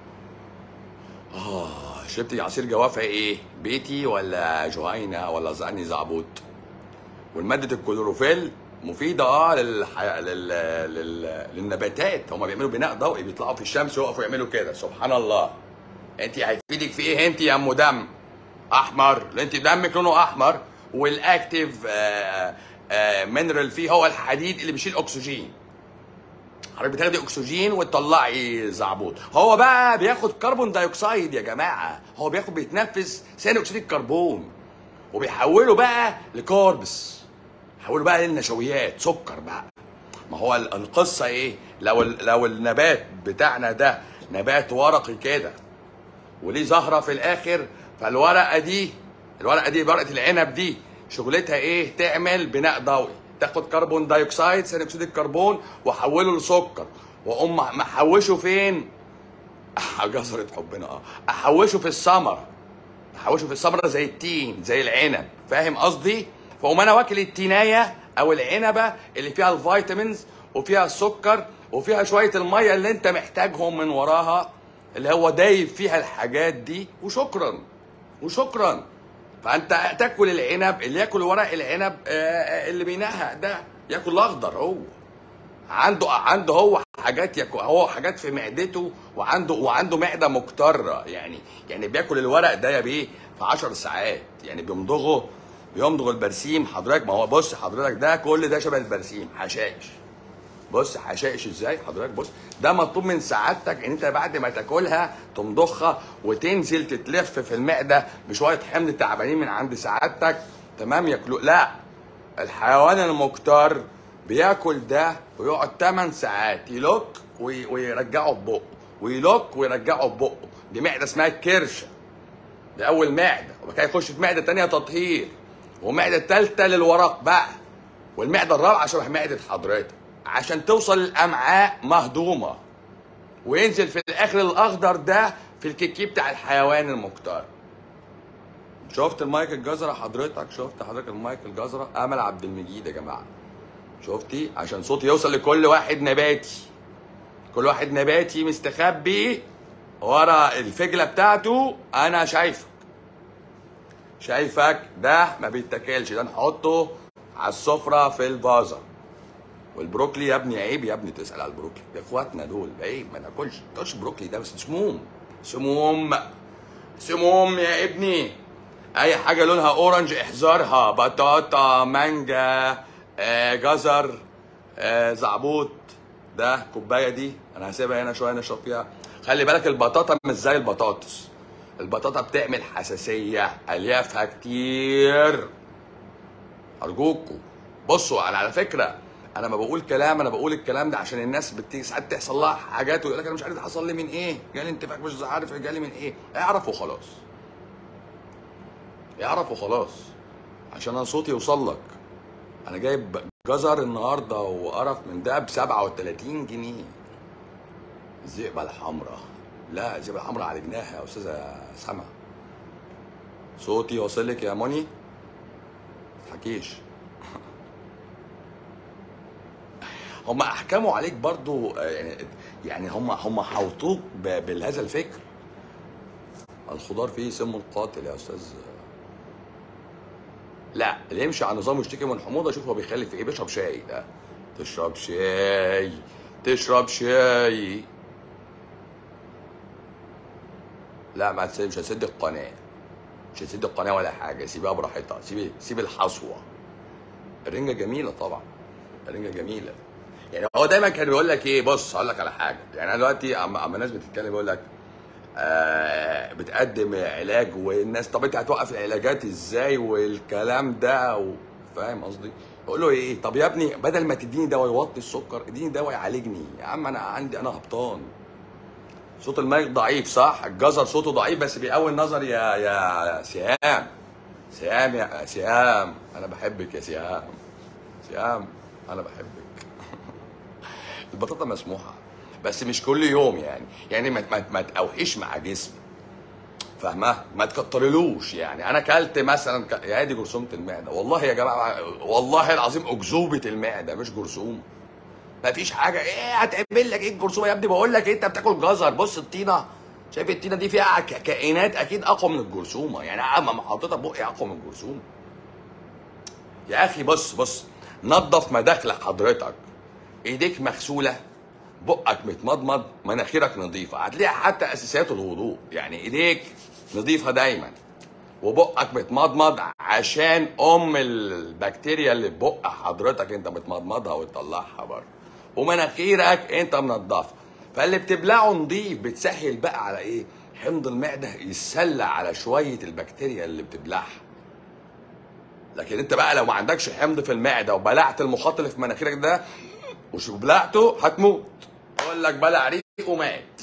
اه شربتي عصير جوافه ايه بيتي ولا جهينه ولا زعني زعبوط والمادة الكلوروفيل مفيدة اه للح... لل... لل... للنباتات هما بيعملوا بناء ضوئي بيطلعوا في الشمس ويقفوا يعملوا كده سبحان الله انت هيفيدك في ايه انت يا ام دم احمر انت دمك لونه احمر والاكتيف آه آه مينرال فيه هو الحديد اللي بيشيل اكسجين حضرتك بتاخدي اكسجين وتطلعي زعبوط هو بقى بياخد كربون دايوكسيد يا جماعه هو بياخد بيتنفس ثاني اكسيد الكربون وبيحوله بقى لكاربس حوله بقى للنشويات سكر بقى ما هو ال- القصه ايه لو ال- لو النبات بتاعنا ده نبات ورقي كده وليه زهره في الاخر فالورقه دي الورقه دي ورقه العنب دي شغلتها ايه تعمل بناء ضوئي تاخد كربون دايوكسيد ثاني اكسيد الكربون وحوله لسكر واقوم محوشه فين جزرة حبنا اه احوشه في الثمره احوشه في الثمره زي التين زي العنب فاهم قصدي فاقوم انا واكل التينايه او العنبه اللي فيها الفيتامينز وفيها السكر وفيها شويه الميه اللي انت محتاجهم من وراها اللي هو دايب فيها الحاجات دي وشكرا وشكرا فانت تاكل العنب اللي ياكل ورق العنب آه، آه، اللي بينقع ده ياكل الاخضر هو عنده عنده هو حاجات ياكل هو حاجات في معدته وعنده وعنده معده مكتره يعني يعني بياكل الورق ده يا بيه في 10 ساعات يعني بيمضغه بيمضغ البرسيم حضرتك ما هو بص حضرتك ده كل ده شبه البرسيم حشائش بص حشائش ازاي حضرتك بص ده مطلوب من سعادتك ان انت بعد ما تاكلها تمضخها وتنزل تتلف في المعده بشويه حمض تعبانين من عند سعادتك تمام ياكلوا لا الحيوان المكتر بياكل ده ويقعد 8 ساعات يلوك وي- ويرجعه في بقه ويلوك ويرجعه في بقه دي معده اسمها الكرشه دي اول معده وبعد كده يخش في معده تانية تطهير ومعده ثالثه للورق بقى والمعده الرابعه شبه معده حضرتك عشان توصل الامعاء مهضومه وينزل في الاخر الاخضر ده في الكيكي بتاع الحيوان المكتر شفت المايك الجزره حضرتك شفت حضرتك المايك الجزره امل عبد المجيد يا جماعه شفتي عشان صوتي يوصل لكل واحد نباتي كل واحد نباتي مستخبي ورا الفجله بتاعته انا شايفك شايفك ده ما بيتاكلش ده نحطه على السفره في الفازه والبروكلي يا ابني عيب يا ابني تسال على البروكلي يا اخواتنا دول عيب ما ناكلش ما تاكلش بروكلي ده بس سموم سموم سموم يا ابني اي حاجه لونها اورنج احذرها بطاطا مانجا آه، جزر آه، زعبوط ده الكوبايه دي انا هسيبها هنا شويه نشرب فيها خلي بالك البطاطا مش زي البطاطس البطاطا بتعمل حساسيه اليافها كتير ارجوكوا بصوا انا على فكره انا ما بقول كلام انا بقول الكلام ده عشان الناس بتيجي ساعات تحصل لها حاجات ويقول لك انا مش عارف حصل لي من ايه جالي انتفاخ مش عارف جالي من ايه اعرف وخلاص اعرف وخلاص عشان انا صوتي يوصل لك انا جايب جزر النهارده وقرف من ده ب 37 جنيه الزئبه الحمراء لا الزئبه الحمراء عالجناها يا استاذه سما صوتي واصل لك يا موني ما تضحكيش هم احكموا عليك برضو آه، يعني يعني هم هم حوطوك ب- بهذا الفكر الخضار فيه سم قاتل يا استاذ لا اللي يمشي على نظام يشتكي من حموضه شوف هو بيخلي في ايه بيشرب شاي ده تشرب شاي تشرب شاي لا ما تسيب مش هتسد القناه مش هتسد القناه ولا حاجه سيبها براحتها سيب سيب الحصوه الرنجه جميله طبعا الرنجه جميله يعني هو دايما كان بيقول لك ايه بص هقول لك على حاجه يعني انا دلوقتي اما اما الناس بتتكلم بيقول لك آه بتقدم علاج والناس طب انت هتوقف العلاجات ازاي والكلام ده و... فاهم قصدي؟ اقول له ايه طب يا ابني بدل ما تديني دواء يوطي السكر اديني دواء يعالجني يا عم انا عندي انا هبطان صوت المايك ضعيف صح الجزر صوته ضعيف بس بيقوي النظر يا يا سهام سهام يا سهام انا بحبك يا سهام سهام انا بحبك البطاطا مسموحه بس مش كل يوم يعني يعني ما ما, ما تقوحيش مع جسمي فاهمه ما تكترلوش يعني انا كلت مثلا ك... يا دي جرثومه المعده والله يا جماعه والله العظيم اكذوبه المعده مش جرثومه ما فيش حاجه ايه هتعمل لك ايه الجرثومه يا ابني بقول لك إيه انت بتاكل جزر بص الطينه شايف الطينه دي فيها ك- كائنات اكيد اقوى من الجرثومه يعني اما ما حطيتها بقي اقوى من الجرثومه يا اخي بص بص نظف مداخلك حضرتك ايديك مغسوله بقك متمضمض مناخيرك نظيفه هتلاقي حتى اساسيات الوضوء يعني ايديك نظيفه دايما وبقك متمضمض عشان ام البكتيريا اللي في بق حضرتك انت بتمضمضها وتطلعها بره ومناخيرك انت منضفها فاللي بتبلعه نضيف بتسهل بقى على ايه حمض المعده يتسلى على شويه البكتيريا اللي بتبلعها لكن انت بقى لو ما عندكش حمض في المعده وبلعت المخاط اللي في مناخيرك ده وبلعته هتموت اقول لك بلع ريق ومات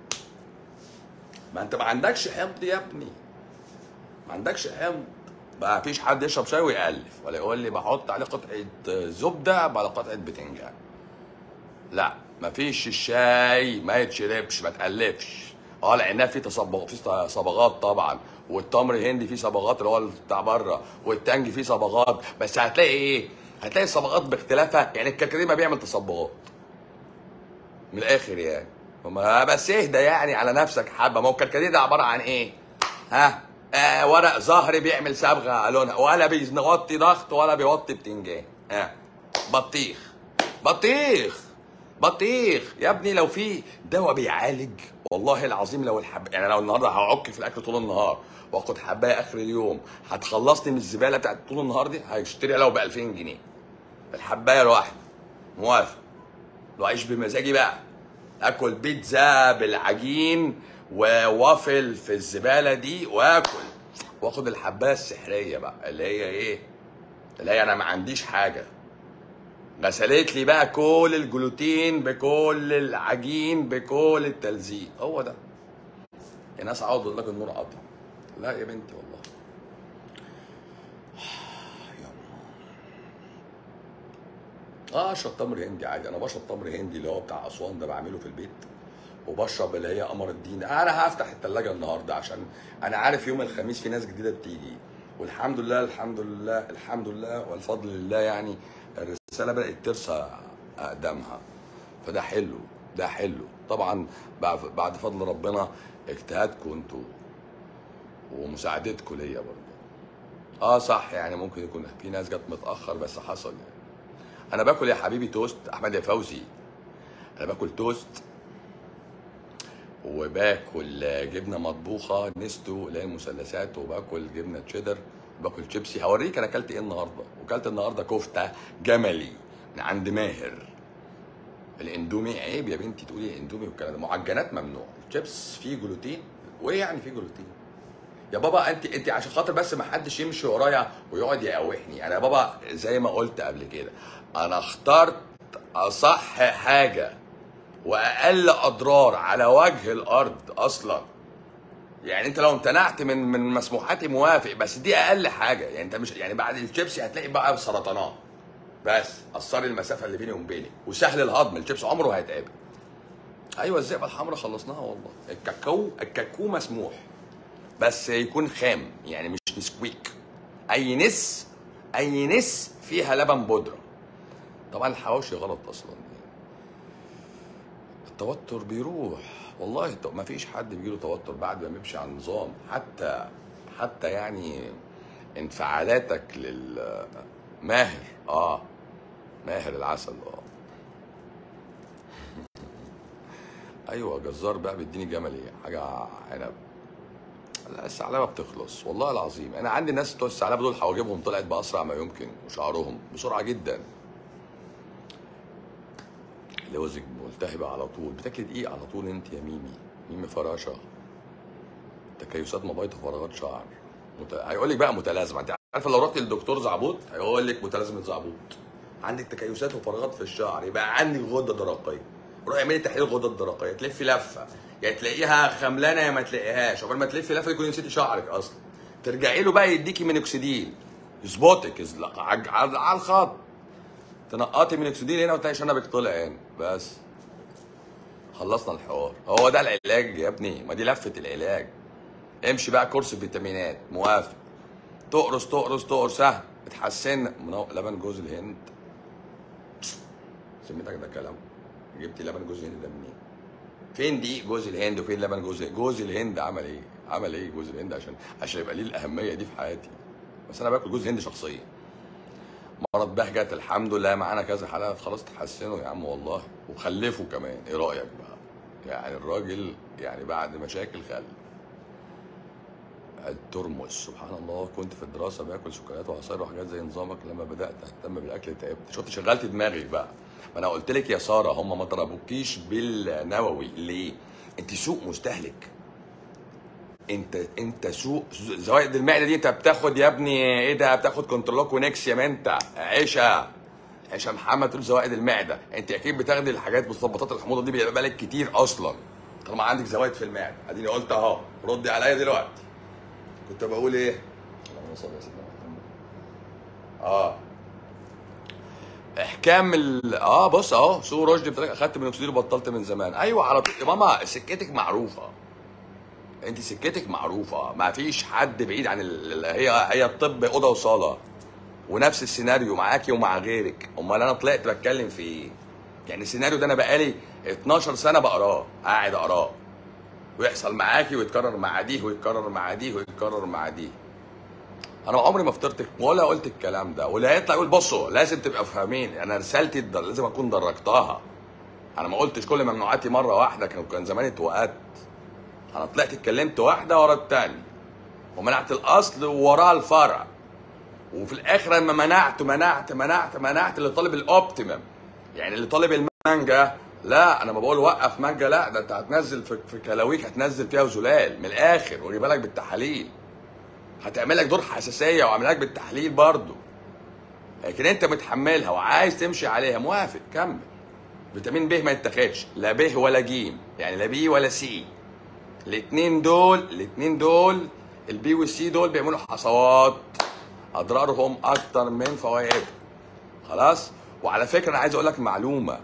ما انت ما عندكش حمض يا ابني ما عندكش حمض بقى فيش حد يشرب شاي ويألف ولا يقول لي بحط عليه قطعة زبدة على قطعة بتنجان لا مفيش الشاي ما يتشربش ما تألفش اه العناب فيه تصبغ فيه صبغات طبعا والتمر الهندي فيه صبغات اللي هو بتاع بره والتانج فيه صبغات بس هتلاقي ايه؟ هتلاقي الصبغات باختلافها يعني الكركديه ما بيعمل تصبغات من الاخر يعني فما بس اهدى يعني على نفسك حبه ما هو الكركديه ده عباره عن ايه؟ ها؟ آه ورق زهر بيعمل صبغه لونها ولا بيغطي ضغط ولا بيوطي بتنجان ها آه. بطيخ بطيخ بطيخ يا ابني لو في دواء بيعالج والله العظيم لو الحب يعني لو النهارده هعك في الاكل طول النهار واخد حبايه اخر اليوم هتخلصني من الزباله بتاعت طول النهار دي هيشتري لو ب 2000 جنيه الحبايه الواحده موافق لو عيش بمزاجي بقى اكل بيتزا بالعجين ووافل في الزباله دي واكل واخد الحبايه السحريه بقى اللي هي ايه اللي هي انا ما عنديش حاجه غسلت لي بقى كل الجلوتين بكل العجين بكل التلزيق هو ده يا ناس عاوز اقول لك النور قطع لا يا بنتي والله اه اشرب تمر هندي عادي انا بشرب تمر هندي اللي هو بتاع اسوان ده بعمله في البيت وبشرب اللي هي قمر الدين انا هفتح الثلاجه النهارده عشان انا عارف يوم الخميس في ناس جديده بتيجي والحمد لله الحمد لله الحمد لله والفضل لله يعني الرساله بدات ترسى اقدامها فده حلو ده حلو طبعا بعد بعد فضل ربنا اجتهادكم انتوا ومساعدتكم ليا برضه اه صح يعني ممكن يكون في ناس جت متاخر بس حصل يعني انا باكل يا حبيبي توست احمد يا فوزي انا باكل توست وباكل جبنه مطبوخه نستو اللي هي المثلثات وباكل جبنه تشيدر باكل شيبسي هوريك انا اكلت ايه النهارده وكلت النهارده كفته جملي من عند ماهر الاندومي عيب يا بنتي تقولي اندومي والكلام ده معجنات ممنوع الشيبس فيه جلوتين وايه يعني فيه جلوتين يا بابا انت انت عشان خاطر بس ما حدش يمشي ورايا ويقعد يقاوحني انا يا بابا زي ما قلت قبل كده انا اخترت اصح حاجه واقل اضرار على وجه الارض اصلا يعني انت لو امتنعت من من مسموحاتي موافق بس دي اقل حاجه يعني انت مش يعني بعد الشيبسي هتلاقي بقى سرطانات بس قصري المسافه اللي بيني وبينك وسهل الهضم الشيبس عمره هيتقابل ايوه الزئبه الحمراء خلصناها والله الكاكاو الكاكو مسموح بس يكون خام يعني مش نسكويك اي نس اي نس فيها لبن بودره طبعا الحواوشي غلط اصلا التوتر بيروح والله ما فيش حد بيجيله توتر بعد ما بيمشي على النظام حتى حتى يعني انفعالاتك للماهر اه ماهر العسل اه ايوه جزار بقى بيديني جمل ايه حاجه عنب لا الثعلبه بتخلص والله العظيم انا عندي ناس بتوع الثعلبه دول حواجبهم طلعت باسرع ما يمكن وشعرهم بسرعه جدا لوزك ملتهبه على طول بتاكلي دقيق على طول انت يا ميمي ميمي فراشه تكيسات مبيض وفراغات شعر مت... هيقول لك بقى متلازمه انت عارفه لو رحت للدكتور زعبوط هيقول لك متلازمه زعبوط عندك تكيسات وفراغات في الشعر يبقى عندك غده درقيه روح اعملي تحليل الغده الدرقيه تلفي لفه يا تلاقيها خملانه يا ما تلاقيهاش عقبال ما تلفي لفه تكوني نسيتي شعرك اصلا ترجعي له بقى يديكي مينوكسيديل يظبطك يزلق على على الخط تنقطي مينوكسيديل هنا وتلاقي شنبك طلع هنا بس خلصنا الحوار هو ده العلاج يا ابني ما دي لفه العلاج امشي بقى كورس فيتامينات موافق تقرص تقرص تقرص سهل اتحسن منو... لبن جوز الهند سميتك ده كلام جبت لبن جوز الهند ده منين فين دي جوز الهند وفين لبن جوز الهند جوز الهند عمل ايه عمل ايه جوز الهند عشان عشان يبقى ليه الاهميه دي في حياتي بس انا باكل جوز الهند شخصيا مرض بهجت الحمد لله معانا كذا حلقه خلاص تحسنوا يا عم والله وخلفوا كمان ايه رايك بقى يعني الراجل يعني بعد مشاكل خلف الترمس سبحان الله كنت في الدراسه باكل شوكولاته وعصاير وحاجات زي نظامك لما بدات اهتم بالاكل تعبت شفت شغلت دماغك بقى ما انا قلت لك يا ساره هم ما ضربوكيش بالنووي ليه انت سوق مستهلك انت انت سوق زوائد المعده دي انت بتاخد يا ابني ايه ده بتاخد كنترولوك ونكس يا انت عيشه عيشه محمد تقول زوائد المعده انت اكيد بتاخدي الحاجات مثبطات الحموضه دي بيبقى بالك كتير اصلا طالما عندك زوائد في المعده اديني قلت اهو ردي عليا دلوقتي كنت بقول ايه اللهم صل على سيدنا محمد اه احكام ال... اه بص اهو سوق رشدي بتاعك اخدت من اكسيد وبطلت من زمان ايوه على طول يا ماما سكتك معروفه انت سكتك معروفه ما فيش حد بعيد عن ال... هي هي الطب اوضه وصاله ونفس السيناريو معاكي ومع غيرك امال انا طلعت بتكلم في ايه يعني السيناريو ده انا بقالي 12 سنه بقراه قاعد اقراه ويحصل معاكي ويتكرر مع دي ويتكرر مع دي ويتكرر مع دي انا عمري ما فطرت ولا قلت الكلام ده واللي هيطلع يقول بصوا لازم تبقوا فاهمين انا رسالتي در... لازم اكون درجتها انا ما قلتش كل ممنوعاتي مره واحده كان كان زماني اتوقدت انا طلعت اتكلمت واحده ورا الثانيه ومنعت الاصل ووراه الفرع وفي الاخر لما منعت منعت منعت منعت اللي طالب الاوبتيمم يعني اللي طالب المانجا لا انا ما بقول وقف مانجا لا ده انت هتنزل في, في كلاويك هتنزل فيها زلال من الاخر واجيب بالك بالتحاليل هتعمل لك دور حساسيه واعمل لك بالتحليل برضه لكن انت متحملها وعايز تمشي عليها موافق كمل فيتامين ب ما يتاخدش لا ب ولا ج يعني لا بي ولا سي الاثنين دول الاثنين دول البي والسي دول بيعملوا حصوات اضرارهم اكتر من فوائدهم خلاص وعلى فكره انا عايز اقول لك معلومه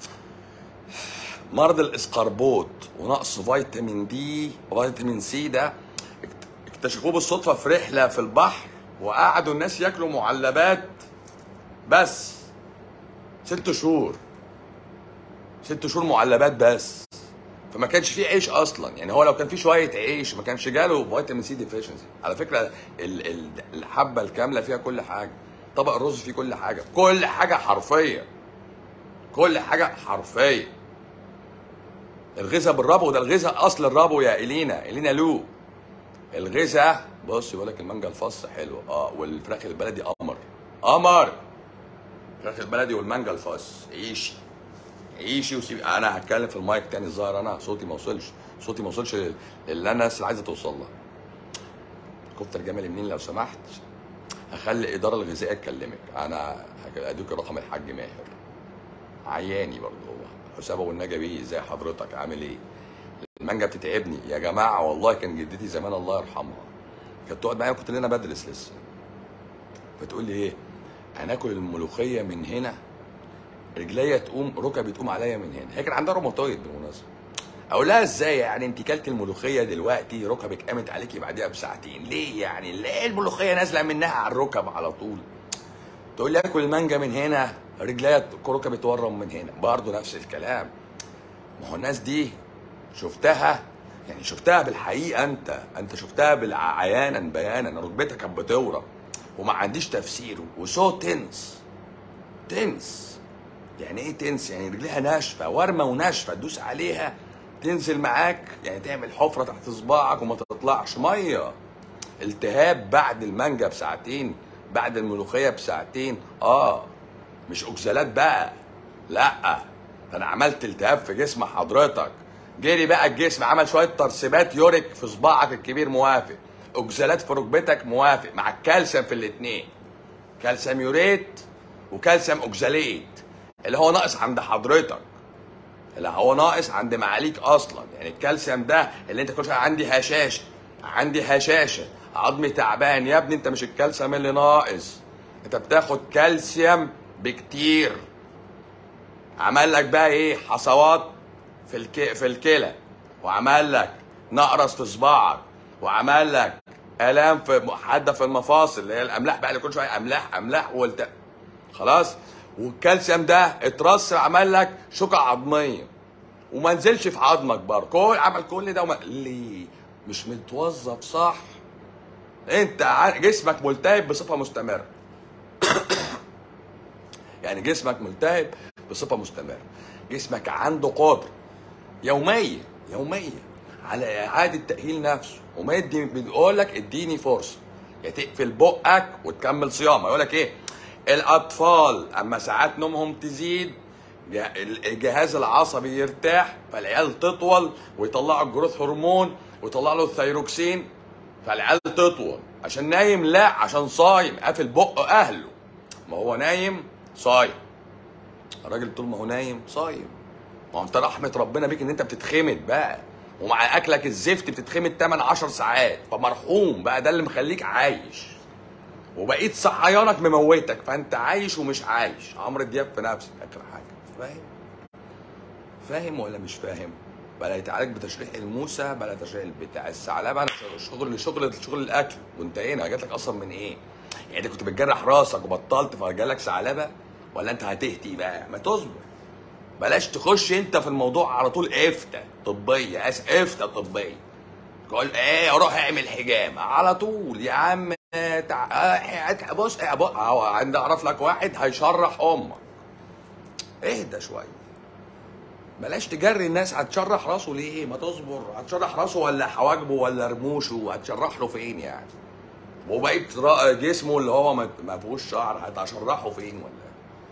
مرض الاسقربوط ونقص فيتامين دي وفيتامين سي ده اكتشفوه بالصدفه في رحله في البحر وقعدوا الناس ياكلوا معلبات بس ست شهور ست شهور معلبات بس فما كانش فيه عيش اصلا يعني هو لو كان فيه شويه عيش ما كانش جاله فيتامين سي ديفيشنسي على فكره ال- ال- الحبه الكامله فيها كل حاجه طبق الرز فيه كل حاجه كل حاجه حرفيا كل حاجه حرفيا الغذاء بالربو ده الغذاء اصل الربو يا الينا الينا لو الغذاء بص يقول لك المانجا الفص حلوه اه والفراخ البلدي قمر قمر الفراخ البلدي والمانجا الفص عيشي عيشي وسيب انا هتكلم في المايك تاني الظاهر انا صوتي ما وصلش صوتي ما وصلش لل- للي الناس اللي عايزه توصل لها كفته الجمل منين لو سمحت هخلي الاداره الغذائيه تكلمك انا هديك رقم الحاج ماهر عياني برضه هو حسابه والنجا بيه ازاي حضرتك عامل ايه المانجا بتتعبني يا جماعه والله كان جدتي زمان الله يرحمها كانت تقعد معايا كنت انا بدرس لسه فتقول لي ايه هناكل الملوخيه من هنا رجليا تقوم ركبي تقوم عليا من هنا هي كان عندها روماتويد بالمناسبه اقول لها ازاي يعني انت كلت الملوخيه دلوقتي ركبك قامت عليكي بعدها بساعتين ليه يعني ليه الملوخيه نازله منها على الركب على طول تقول لي اكل المانجا من هنا رجليا ركبي تورم من هنا برضه نفس الكلام ما هو الناس دي شفتها يعني شفتها بالحقيقه انت انت شفتها بالعيانا بيانا ركبتها كانت بتورم وما عنديش تفسير وسو تنس تنس يعني ايه تنس يعني رجليها ناشفه ورمه وناشفه تدوس عليها تنزل معاك يعني تعمل حفره تحت صباعك وما تطلعش ميه التهاب بعد المانجا بساعتين بعد الملوخيه بساعتين اه مش اكزالات بقى لا انا عملت التهاب في جسم حضرتك جري بقى الجسم عمل شويه ترسبات يوريك في صباعك الكبير موافق اكزالات في ركبتك موافق مع الكالسيوم في الاثنين كالسيوم يوريت وكالسيوم اوكزاليت اللي هو ناقص عند حضرتك اللي هو ناقص عند معاليك اصلا يعني الكالسيوم ده اللي انت كل شويه عندي هشاشه عندي هشاشه عظمي تعبان يا ابني انت مش الكالسيوم اللي ناقص انت بتاخد كالسيوم بكتير عمل لك بقى ايه حصوات في الك... في الكلى وعمل لك نقرس في صباعك وعمل لك الام في حاده في المفاصل اللي هي الاملاح بقى اللي كل شويه املاح املاح والت... خلاص والكالسيوم ده اترسب عمل لك شقع عظميه وما نزلش في عظمك برضه كل عمل كل ده وما... ليه مش متوظف صح انت ع- جسمك ملتهب بصفه مستمره يعني جسمك ملتهب بصفه مستمره جسمك عنده قدره يوميه يوميه على اعاده تاهيل نفسه وما يدي بيقول لك اديني فرصه يا تقفل بقك وتكمل صيام يقول لك ايه الاطفال اما ساعات نومهم تزيد جه- الجهاز العصبي يرتاح فالعيال تطول ويطلعوا الجروث هرمون ويطلع له الثيروكسين فالعيال تطول عشان نايم لا عشان صايم قافل بق اهله ما هو نايم صايم الراجل طول ما هو نايم صايم ما هو انت رحمه ربنا بيك ان انت بتتخمد بقى ومع اكلك الزفت بتتخمد 8 10 ساعات فمرحوم بقى ده اللي مخليك عايش وبقيت صحيانك مموتك فانت عايش ومش عايش عمرو دياب في نفسك اخر حاجه فاهم فاهم ولا مش فاهم بلا يتعالج بتشريح الموسى بلا تشريح بتاع الثعلبه انا شغل شغل شغل الاكل وانتهينا جات لك اصلا من ايه؟ يعني انت كنت بتجرح راسك وبطلت فجالك ثعلبه ولا انت هتهتي بقى؟ ما تصبر بلاش تخش انت في الموضوع على طول افتى طبيه اسف افتى طبيه تقول ايه اروح اعمل حجامه على طول يا عم تع... آه، بص آه، بص آه، عندي اعرف لك واحد هيشرح امك اهدى شويه بلاش تجري الناس هتشرح راسه ليه ما تصبر هتشرح راسه ولا حواجبه ولا رموشه هتشرح له فين يعني وبقيت را- جسمه اللي هو ما ما فيهوش شعر هتشرحه فين ولا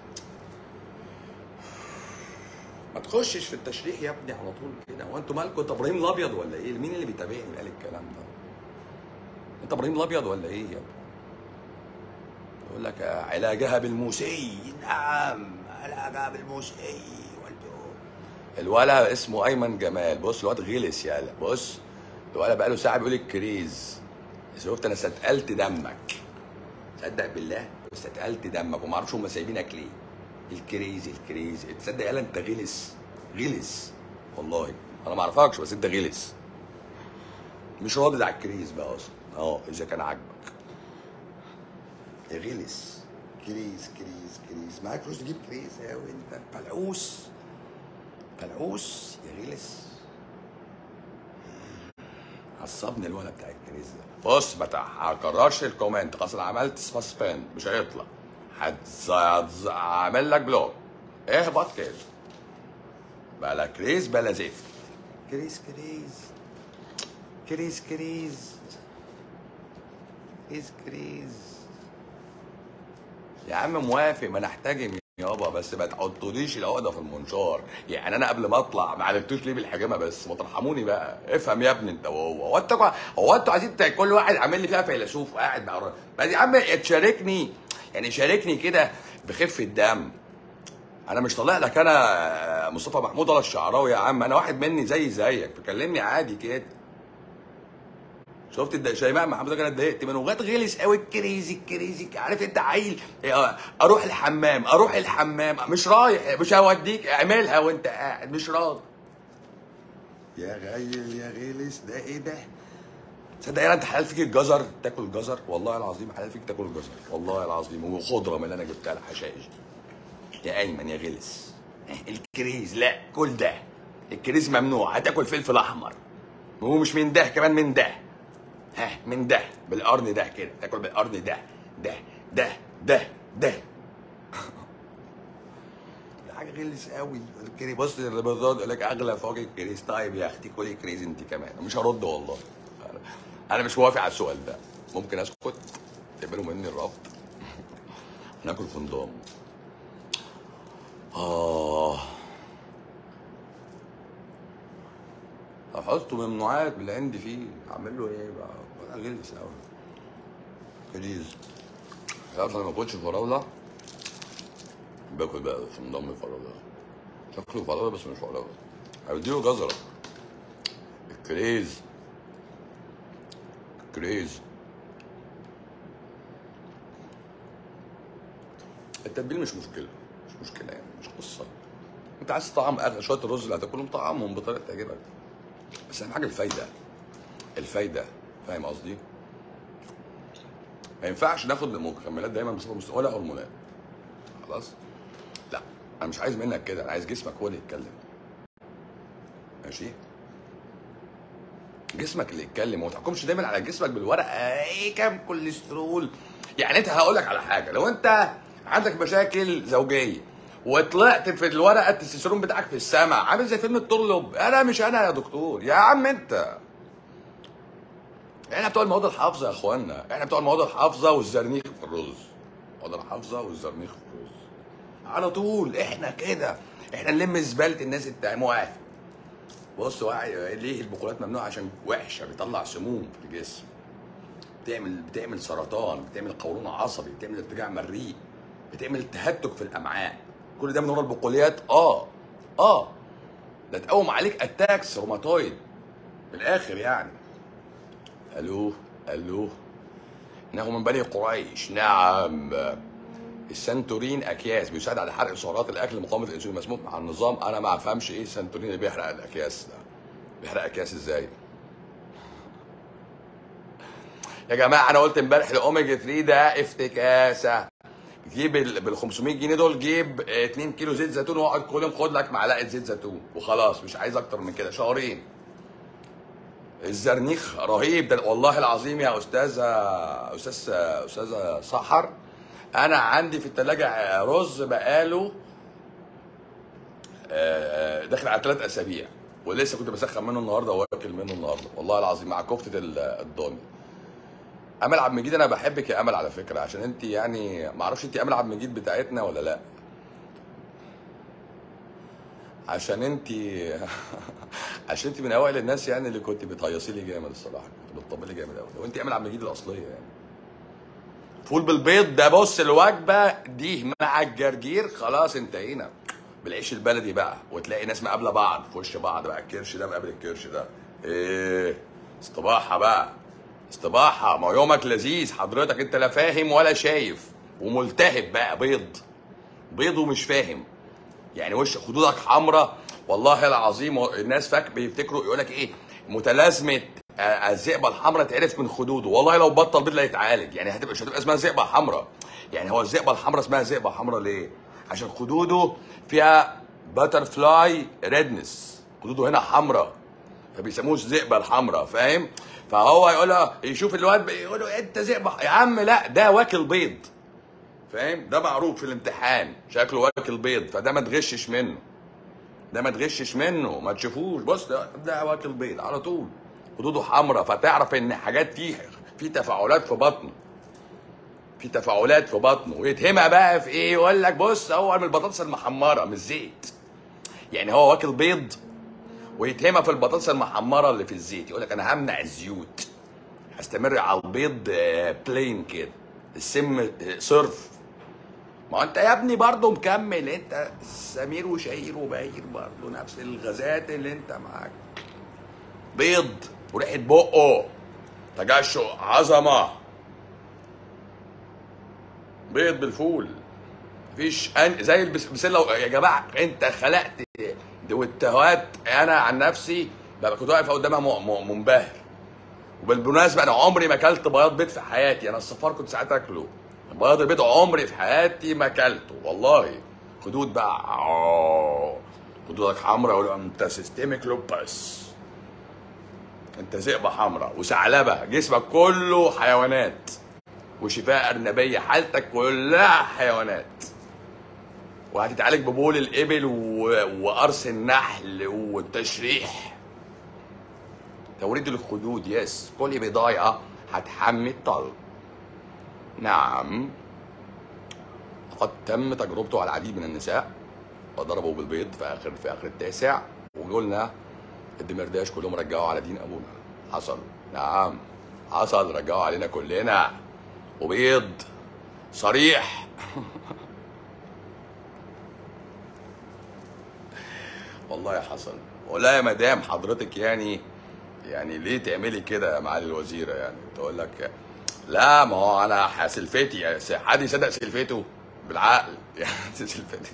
ما تخشش في التشريح يا ابني على طول كده هو انتوا مالكم انت ابراهيم الابيض ولا ايه مين اللي بيتابعني قال الكلام ده انت ابراهيم الابيض ولا ايه يا ابني يقول لك علاجها بالموسي نعم علاجها بالموسي الولد اسمه ايمن جمال بص الواد غلس يالا بص الولد بقاله ساعه بيقول الكريز شفت انا استثقلت دمك تصدق بالله استثقلت دمك وما اعرفش هم سايبينك ليه الكريز الكريز تصدق يالا انت غلس غلس والله انا ما اعرفكش بس انت غلس مش راضي على الكريز بقى اصلا اه اذا كان عاجبك يا غلس كريز كريز كريز معاك فلوس تجيب كريز يا وانت فلعوس فلعوس يا غلس عصبني الولد بتاع الكريز ده بص ما تكررش الكومنت خلاص انا عملت سسبند مش هيطلع هتز- هتز- هعمل لك بلوك اهبط كده بلا كريز بلا زفت كريز كريز كريز كريز كريز كريز يا عم موافق ما نحتجم يابا بس ما تحطوليش العقده في المنشار يعني انا قبل ما اطلع ما عرفتوش ليه بالحجامه بس ما ترحموني بقى افهم يا ابني انت وهو هو انت هو انتوا عايزين ت- كل واحد عامل لي فيها فيلسوف قاعد مع الراجل. بس يا عم تشاركني يعني شاركني كده بخفه دم انا مش طالع لك انا مصطفى محمود ولا الشعراوي يا عم انا واحد مني زي زيك فكلمني عادي كده شفت الد- شيماء محمود انا اتضايقت منه وغات غلس قوي الكريزي الكريزي عارف انت عيل إيه، اروح الحمام اروح الحمام مش رايح مش هوديك اعملها وانت قاعد مش راضي يا غيل يا غلس ده ايه ده تصدق يا انت حلال فيك الجزر تاكل جزر والله العظيم حلال فيك تاكل جزر والله العظيم وخضره من اللي انا جبتها الحشائش يا ايمن يا غلس الكريز لا كل ده الكريز ممنوع هتاكل فلفل احمر وهو مش من ده كمان من ده ها من ده بالقرن ده كده تاكل بالقرن ده ده ده ده ده ده حاجه غلس قوي الكريز بص اللي بيرد يقول لك اغلى فواكه الكريز طيب يا اختي كلي كريز انت كمان مش هرد والله أنا- انا مش موافق على السؤال ده ممكن اسكت تقبلوا مني الرفض ناكل كوندوم اه احط ممنوعات من اللي عندي فيه اعمل له ايه بقى انا غلس قوي بليز عارف انا ما باكلش فراوله باكل بقى في نظام الفراوله شكله فراوله بس مش فراوله هديله جزره الكريز كريز التتبيل مش مشكله مش مشكله يعني مش قصه انت عايز طعم أغ- شويه الرز اللي هتاكلهم طعمهم بطريقه تعجبك بس اهم حاجه الفايده الفايده فاهم قصدي؟ ما ينفعش ناخد مكملات دايما بصفه مستوى ولا هرمونات خلاص؟ لا انا مش عايز منك كده انا عايز جسمك هو اللي يتكلم ماشي؟ جسمك اللي يتكلم وما تحكمش دايما على جسمك بالورقه ايه كام كوليسترول يعني انت هقول لك على حاجه لو انت عندك مشاكل زوجيه وطلعت في الورقه التستوستيرون بتاعك في السماء عامل زي فيلم الطرلب انا مش انا يا دكتور يا عم انت احنا بتوع المواد الحافظه يا اخوانا احنا بتوع المواد الحافظه والزرنيخ في الرز المواد الحافظه والزرنيخ في الرز على طول احنا كده احنا نلم زباله الناس التانية موافق بص واحد ليه البقولات ممنوعه عشان وحشه بيطلع سموم في الجسم بتعمل بتعمل سرطان بتعمل قولون عصبي بتعمل ارتجاع مريء بتعمل تهتك في الامعاء كل ده من ورا البقوليات اه اه ده تقوم عليك اتاكس روماتويد من الاخر يعني الو الو انه من بني قريش نعم السنتورين اكياس بيساعد على حرق سعرات الاكل مقاومه الانسولين مسموح مع النظام انا ما افهمش ايه السنتورين اللي بيحرق الاكياس ده بيحرق اكياس ازاي يا جماعه انا قلت امبارح الاوميجا 3 ده افتكاسه جيب ال- بال 500 جنيه دول جيب 2 كيلو زيت زيتون واقعد كل يوم خد لك معلقه زيت زيتون وخلاص مش عايز اكتر من كده شهرين الزرنيخ رهيب ده والله العظيم يا استاذه استاذ استاذه سحر انا عندي في الثلاجه رز بقاله آه، داخل على ثلاث اسابيع ولسه كنت بسخن منه النهارده واكل منه النهارده والله العظيم مع كفته ال- الضاني امل عبد المجيد انا بحبك يا امل على فكره عشان انت يعني ما اعرفش انت امل عبد المجيد بتاعتنا ولا لا عشان انت عشان انت من اوائل الناس يعني اللي كنت بتهيصي لي جامد الصراحه كنت بتطبلي جامد قوي وانت امل عبد المجيد الاصليه يعني فول بالبيض ده بص الوجبه دي مع الجرجير خلاص انتهينا بالعيش البلدي بقى وتلاقي ناس مقابله بعض في وش بعض بقى الكرش ده مقابل الكرش ده ايه استباحه بقى استباحه ما يومك لذيذ حضرتك انت لا فاهم ولا شايف وملتهب بقى بيض بيض ومش فاهم يعني وش خدودك حمراء والله العظيم الناس فاك بيفتكروا يقول لك ايه متلازمه آه، الذئبه الحمراء تعرف من خدوده والله لو بطل بيض لا يتعالج يعني هتبقى مش هتبقى اسمها ذئبه حمراء يعني هو الذئبه الحمراء اسمها ذئبه حمراء ليه عشان خدوده فيها باتر فلاي ريدنس خدوده هنا حمراء فبيسموه الذئبه الحمراء فاهم فهو يقول له يشوف الواد يقول له انت ذئبه يا عم لا ده واكل بيض فاهم ده معروف في الامتحان شكله واكل بيض فده ما تغشش منه ده ما تغشش منه ما تشوفوش بص ده, ده واكل بيض على طول خدوده حمراء فتعرف ان حاجات فيه في تفاعلات في بطنه في تفاعلات في بطنه ويتهمها بقى في ايه يقول لك بص هو من البطاطس المحمره مش زيت يعني هو واكل بيض ويتهمها في البطاطس المحمره اللي في الزيت يقول لك انا همنع الزيوت هستمر على البيض آه، بلين كده السم آه، صرف ما انت يا ابني برضه مكمل انت سمير وشهير وبهير برضه نفس الغازات اللي انت معاك بيض وريحه بقه تجشؤ عظمه بيض بالفول مفيش أن... زي البس- البسله يا جماعه انت خلقت دوتهات انا عن نفسي ببقى كنت واقف قدامها م... م... منبهر وبالمناسبه انا عمري ما اكلت بياض بيض في حياتي انا الصفار كنت ساعات اكله بياض البيض عمري في حياتي ما اكلته والله خدود بقى آه. خدودك حمراء يقولوا انت سيستميك لوبس انت ذئبه حمراء وثعلبه جسمك كله حيوانات وشفاء ارنبيه حالتك كلها حيوانات وهتتعالج ببول الابل و... وقرص النحل والتشريح توريد الخدود يس كل بضايعة هتحمي الطلب نعم قد تم تجربته على العديد من النساء وضربوا بالبيض في اخر في اخر التاسع وقلنا الدمرداش كلهم رجعوا على دين ابونا حصل نعم حصل رجعوا علينا كلنا وبيض صريح والله حصل ولا يا مدام حضرتك يعني يعني ليه تعملي كده يا معالي الوزيره يعني تقول لك لا ما هو انا ح- سلفتي يعني س- حد يصدق سلفته بالعقل يعني سلفتي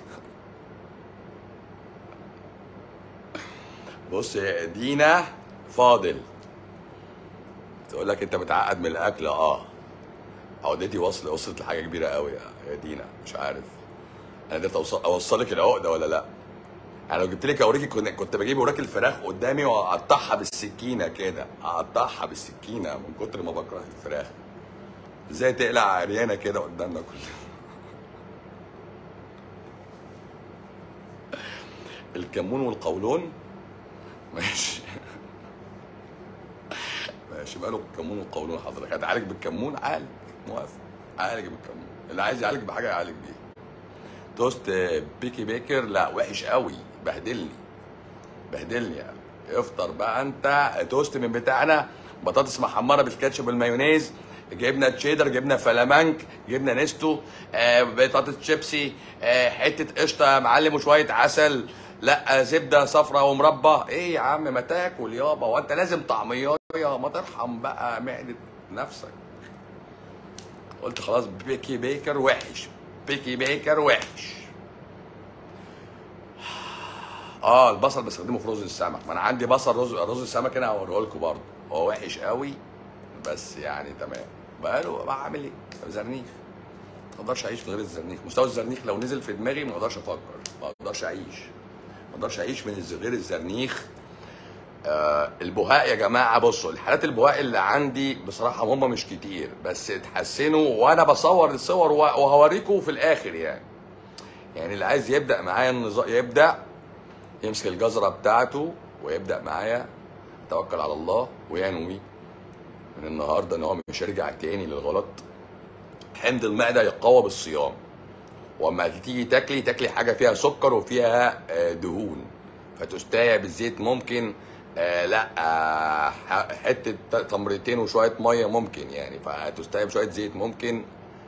بص يا دينا فاضل تقول لك انت متعقد من الاكل اه عقدتي وصل وصلت لحاجه كبيره قوي يا دينا مش عارف انا قدرت اوصل اوصلك العقده ولا لا انا لو جبت لك اوريكي كنت كنت بجيب وراك الفراخ قدامي واقطعها بالسكينه كده اقطعها بالسكينه من كتر ما بكره الفراخ ازاي تقلع عريانه كده قدامنا كلنا الكمون والقولون ماشي ماشي ماله الكمون والقولون حضرتك هتعالج بالكمون عالج موافق عالج بالكمون اللي عايز يعالج بحاجه يعالج بيها توست بيكي بيكر لا وحش قوي بهدلني بهدلني يعني افطر بقى انت توست من بتاعنا بطاطس محمره بالكاتشب والمايونيز جبنه تشيدر جبنه فلامانك جبنه نستو آه بطاطس شيبسي آه حته قشطه يا معلم وشويه عسل لا زبده صفرا ومربى ايه يا عم ما تاكل يابا وانت لازم طعميه ما ترحم بقى معده نفسك قلت خلاص بيكي بيكر وحش بيكي بيكر وحش اه البصل بستخدمه في رز السمك ما انا عندي بصل رز رز السمك هنا هوريه لكم برضه هو وحش قوي بس يعني تمام بقاله بعمل ايه زرنيخ ما اقدرش اعيش من غير الزرنيخ مستوى الزرنيخ لو نزل في دماغي ما اقدرش افكر ما اقدرش اعيش ما اقدرش اعيش من الز- غير الزرنيخ آه البهاء يا جماعه بصوا الحالات البهاء اللي عندي بصراحه هم مش كتير بس اتحسنوا وانا بصور الصور وه- وهوريكم في الاخر يعني يعني اللي عايز يبدا معايا النظام يبدا يمسك الجزره بتاعته ويبدا معايا توكل على الله وينوي من النهارده ان هو مش هيرجع تاني للغلط حمض المعده يقوى بالصيام واما تيجي تاكلي تاكلي حاجه فيها سكر وفيها آه، دهون فتستايا بالزيت ممكن آه لا آه ح- حته تمرتين وشويه ميه ممكن يعني فتستايا بشويه زيت ممكن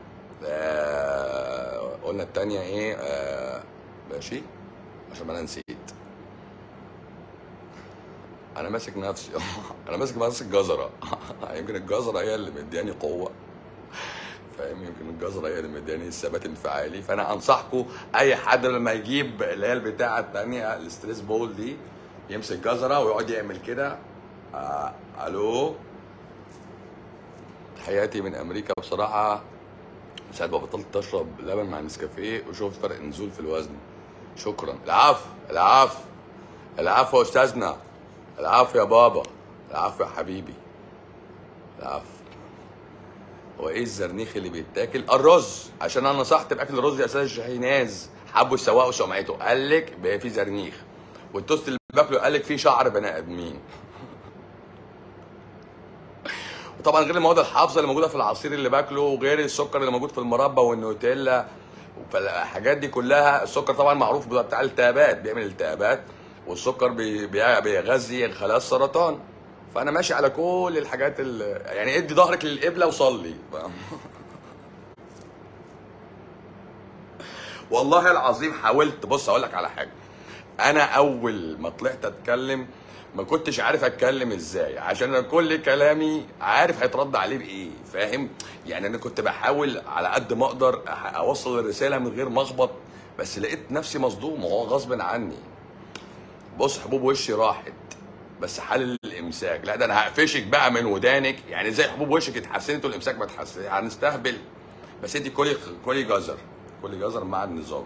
آه قلنا التانية ايه آه ماشي عشان ما انا نسيت انا ماسك نفسي انا ماسك ماسك جزره يمكن الجزره هي اللي مدياني قوه فاهم يمكن الجزره هي اللي مدياني الثبات الانفعالي فانا انصحكم اي حد لما يجيب اللي هي البتاعه الثانيه الستريس بول دي يمسك جزره ويقعد يعمل كده آه الو تحياتي من امريكا بصراحه من ساعه ما بطلت اشرب لبن مع نسكافيه وشفت فرق نزول في الوزن شكرا العفو العفو العفو يا استاذنا العفو يا بابا العفو يا حبيبي العفو هو ايه الزرنيخ اللي بيتاكل الرز عشان انا نصحت باكل الرز يا استاذ شاهيناز حبوا يسوقوا سمعته قال لك بقى في زرنيخ والتوست اللي باكله قال لك فيه شعر بني ادمين وطبعا غير المواد الحافظه اللي موجوده في العصير اللي باكله وغير السكر اللي موجود في المربى والنوتيلا فالحاجات دي كلها السكر طبعا معروف بتاع الالتهابات بيعمل التهابات والسكر بي- بي- بيغذي خلايا السرطان فانا ماشي على كل الحاجات اللي يعني ادي ظهرك للقبله وصلي والله العظيم حاولت بص اقول لك على حاجه انا اول ما طلعت اتكلم ما كنتش عارف اتكلم ازاي عشان انا كل كلامي عارف هيترد عليه بايه فاهم يعني انا كنت بحاول على قد ما اقدر أح- اوصل الرساله من غير ما اخبط بس لقيت نفسي مصدوم وهو غصب عني بص حبوب وشي راحت بس حل الامساك لا ده انا هقفشك بقى من ودانك يعني زي حبوب وشك اتحسنت والامساك ما اتحسنش هنستهبل بس انت كلي كلي جزر كلي جزر مع النظام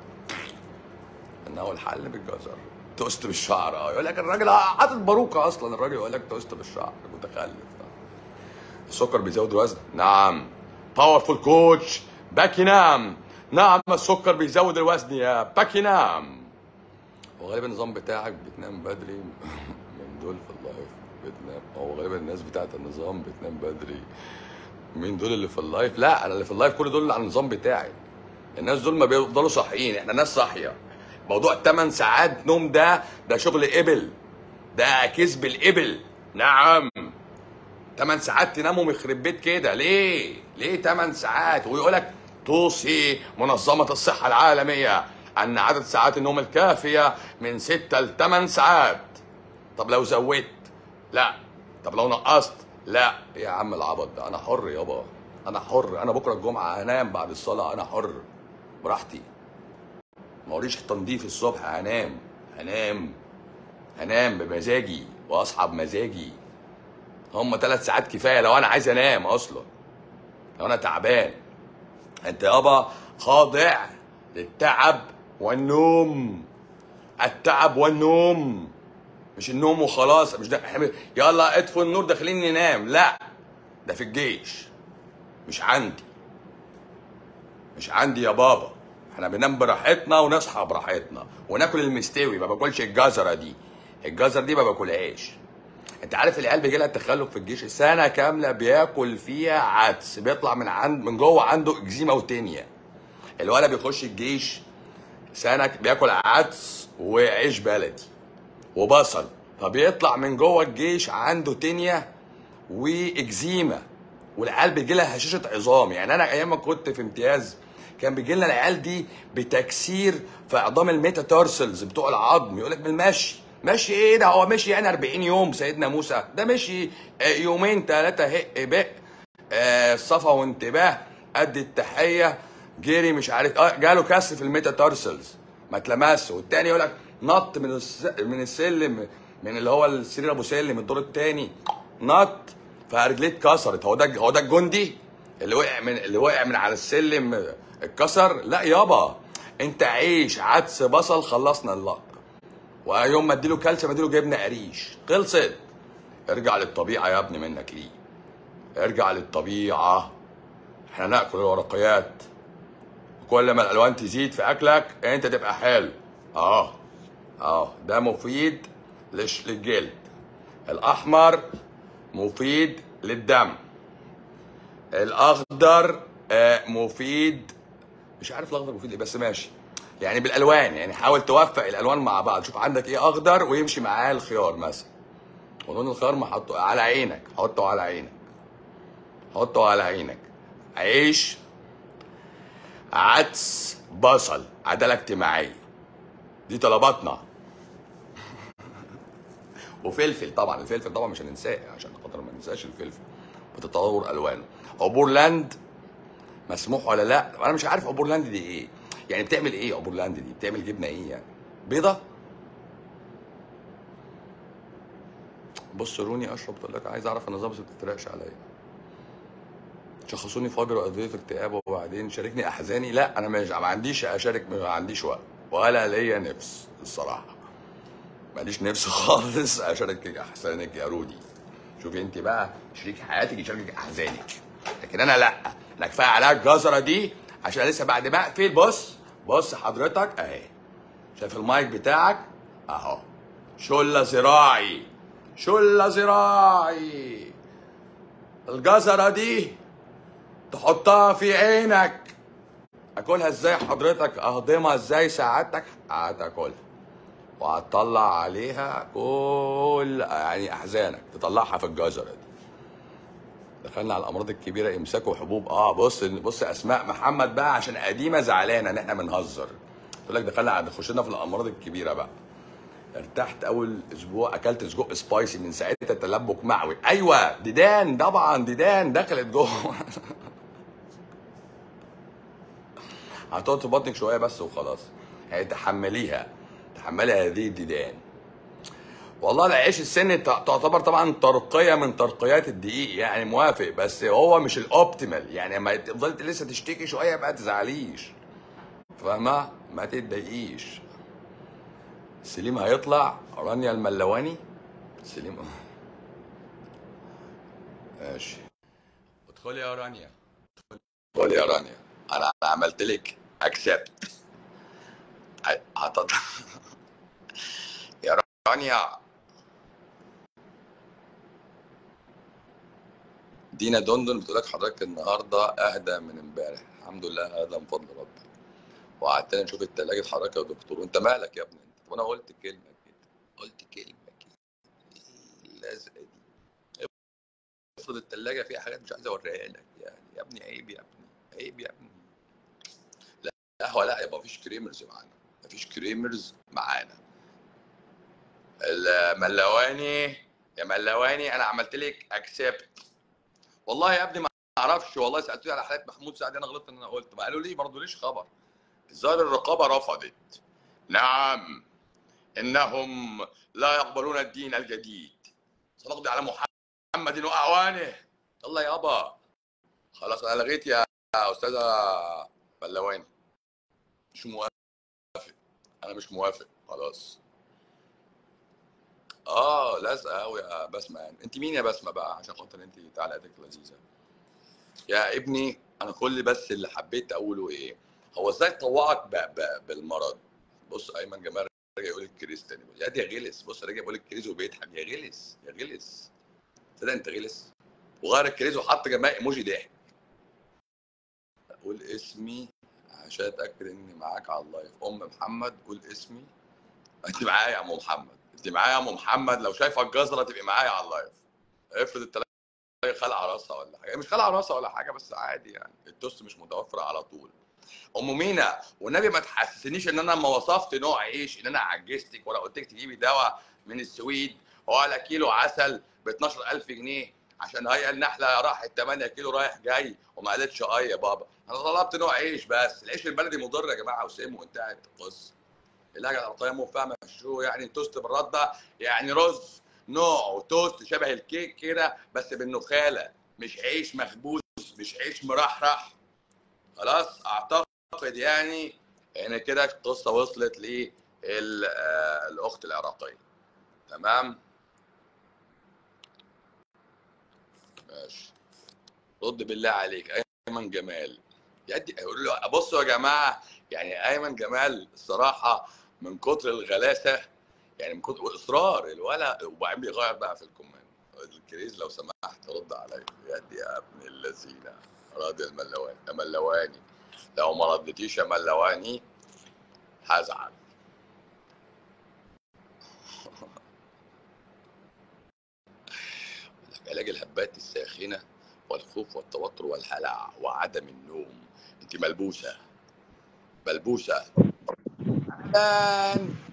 انه الحل بالجزر توست بالشعر اه يقول لك الراجل حاطط باروكه اصلا الراجل يقول لك توست بالشعر متخلف السكر بيزود الوزن نعم باورفول كوتش باكي نعم نعم السكر بيزود الوزن يا باكي نعم وغالبا النظام بتاعك بتنام بدري من دول في اللايف بتنام او غالبا الناس بتاعت النظام بتنام بدري مين دول اللي في اللايف لا انا اللي في اللايف كل دول اللي على النظام بتاعي الناس دول ما بيفضلوا صاحيين احنا ناس صاحيه موضوع 8 ساعات نوم ده ده شغل ابل ده كذب الابل نعم 8 ساعات تناموا يخرب بيت كده ليه؟ ليه 8 ساعات؟ ويقول لك توصي منظمة الصحة العالمية أن عدد ساعات النوم الكافية من 6 ل 8 ساعات. طب لو زودت؟ لا. طب لو نقصت؟ لا. يا عم العبط ده أنا حر يابا. أنا حر، أنا بكرة الجمعة هنام بعد الصلاة أنا حر. براحتي. ما وريش تنظيف الصبح هنام. هنام. هنام بمزاجي وأصحى بمزاجي. هم ثلاث ساعات كفايه لو انا عايز انام اصلا لو انا تعبان انت يابا خاضع للتعب والنوم التعب والنوم مش النوم وخلاص مش ده إحنا- يلا اطفوا النور داخلين ننام لا ده في الجيش مش عندي مش عندي يا بابا احنا بننام براحتنا ونصحى براحتنا وناكل المستوي ما باكلش الجزره دي الجزر دي ما باكلهاش انت عارف العيال بيجي لها تخلف في الجيش سنه كامله بياكل فيها عدس بيطلع من عند من جوه عنده اكزيما وتينيا الولد بيخش الجيش سنه بياكل عدس وعيش بلدي وبصل فبيطلع من جوه الجيش عنده تينيا واكزيما والعيال بيجي لها هشاشه عظام يعني انا ايام ما كنت في امتياز كان بيجي لنا العيال دي بتكسير في عظام الميتاتارسلز بتوع العظم يقول لك بالمشي مشي ايه ده هو مشي يعني 40 يوم سيدنا موسى ده مشي آه، يومين ثلاثه هق بق آه، صفا وانتباه قد التحيه جري مش عارف اه جاله كسر في الميتاتارسلز ما اتلمس والتاني يقول لك نط من الس... من السلم من اللي هو السرير ابو سلم الدور التاني نط فرجليه اتكسرت هو ده هو ده الجندي اللي وقع من اللي وقع من على السلم اتكسر لا يابا انت عيش عدس بصل خلصنا اللقطه ويوم ما اديله كالسيوم اديله جبنه قريش خلصت ارجع للطبيعه يا ابني منك ليه ارجع للطبيعه احنا ناكل الورقيات كل ما الالوان تزيد في اكلك انت تبقى حلو اه اه ده مفيد لش للجلد الاحمر مفيد للدم الاخضر آه مفيد مش عارف الاخضر مفيد ايه بس ماشي يعني بالالوان يعني حاول توفق الالوان مع بعض شوف عندك ايه اخضر ويمشي معاه الخيار مثلا ولون الخيار ما حطه على عينك حطه على عينك حطه على عينك عيش عدس بصل عداله اجتماعيه دي طلباتنا وفلفل طبعا الفلفل طبعا مش هننساه عشان خاطر ما ننساش الفلفل بتتطور الوانه عبورلاند مسموح ولا لا انا مش عارف عبورلاند دي ايه يعني بتعمل ايه عبورلاند دي بتعمل جبنه ايه يعني بيضه بص روني اشرب تقول لك عايز اعرف النظام بس ما تتريقش عليا شخصوني فاجر وادويه اكتئاب وبعدين شاركني احزاني لا انا مش ما عنديش اشارك ما عنديش وقت ولا ليا نفس الصراحه ماليش نفس خالص اشارك احزانك يا رودي شوفي انت بقى شريك حياتك يشاركك احزانك لكن انا لا انا كفايه عليا الجزره دي عشان لسه بعد ما اقفل بص بص حضرتك اهي شايف المايك بتاعك اهو شله زراعي شله زراعي الجزره دي تحطها في عينك اكلها ازاي حضرتك اهضمها ازاي سعادتك هتاكلها وهتطلع عليها كل يعني احزانك تطلعها في الجزره دي دخلنا على الامراض الكبيره امساك حبوب اه بص بص اسماء محمد بقى عشان قديمه زعلانه ان احنا بنهزر تقول لك دخلنا على خشنا في الامراض الكبيره بقى ارتحت اول اسبوع اكلت سجق سبايسي من ساعتها تلبك معوي ايوه ديدان طبعا ديدان دخلت جوه هتقعد في بطنك شويه بس وخلاص يعني تحمليها تحملي هذه الديدان والله العيش السن تع- تعتبر طبعا ترقيه من ترقيات الدقيق يعني موافق بس هو مش الاوبتيمال يعني ما تفضلي لسه تشتكي شويه ما تزعليش فاهمه ما تتضايقيش سليم هيطلع رانيا الملواني سليم ماشي ادخلي يا رانيا ادخلي يا رانيا انا أنا عملت لك اكسبت هتط... يا رانيا دينا دندن بتقول لك حضرتك النهارده اهدى من امبارح الحمد لله هذا من فضل ربي وقعدت نشوف التلاجة حضرتك يا دكتور وانت مالك يا ابني انت وانا قلت كلمه كده قلت كلمه كده ايه اللزقه دي افرض التلاجة فيها حاجات مش عايز اوريها لك يعني يا ابني عيب يا ابني عيب يا ابني لا قهوه لا يبقى مفيش كريمرز معانا مفيش كريمرز معانا الملواني يا ملواني انا عملت لك اكسبت والله يا ابني ما اعرفش والله سالتوني على حالات محمود سعد انا غلطت ان انا قلت ما قالوا لي ما ردوليش خبر الظاهر الرقابه رفضت نعم انهم لا يقبلون الدين الجديد سنقضي على محمد واعوانه الله يابا خلاص انا لغيت يا استاذه بلواني مش موافق انا مش موافق خلاص اه لازقه قوي يا بسمه يعني انت مين يا بسمه بقى عشان خاطر انت تعليقاتك لذيذه يا ابني انا كل بس اللي حبيت اقوله ايه هو ازاي طوعك ب... ب... بالمرض بص ايمن جمال راجع يقول الكريس تاني يا دي يا غلس بص راجع بيقول الكريس وبيضحك يا غلس يا غلس تصدق انت غلس وغير الكريس وحط جنبها ايموجي ضحك قول اسمي عشان اتاكد اني معاك على اللايف ام محمد قول اسمي انت معايا يا ام محمد انت معايا يا ام محمد لو شايفه الجزره تبقي معايا على اللايف افرض التلاقي خلع راسها ولا حاجه مش خلع راسها ولا حاجه بس عادي يعني التوست مش متوفر على طول ام مينا والنبي ما تحسسنيش ان انا لما وصفت نوع عيش ان انا عجزتك ولا قلت لك تجيبي دواء من السويد ولا كيلو عسل ب 12000 جنيه عشان هي النحله راحت 8 كيلو رايح جاي وما قالتش اه يا بابا انا طلبت نوع عيش بس العيش البلدي مضر يا جماعه وسم وانتهت القصه اللهجه العربيه مو فاهمه شو يعني توست بالرده يعني رز نوع وتوست شبه الكيك كده بس بالنخاله مش عيش مخبوز مش عيش مرحرح خلاص اعتقد يعني ان كده القصه وصلت للاخت العراقيه تمام ماشي رد بالله عليك ايمن جمال يدي يقول له بصوا يا جماعه يعني ايمن جمال الصراحه من كتر الغلاسه يعني من كتر واصرار الولا وبعدين بيغير بقى في الكومنت الكريز لو سمحت رد عليا يدي يا ابن الذين راضي الملواني يا ملواني لو ما ردتيش يا ملواني هزعل علاج الهبات الساخنه والخوف والتوتر والهلع وعدم النوم انت ملبوسه ملبوسه تمام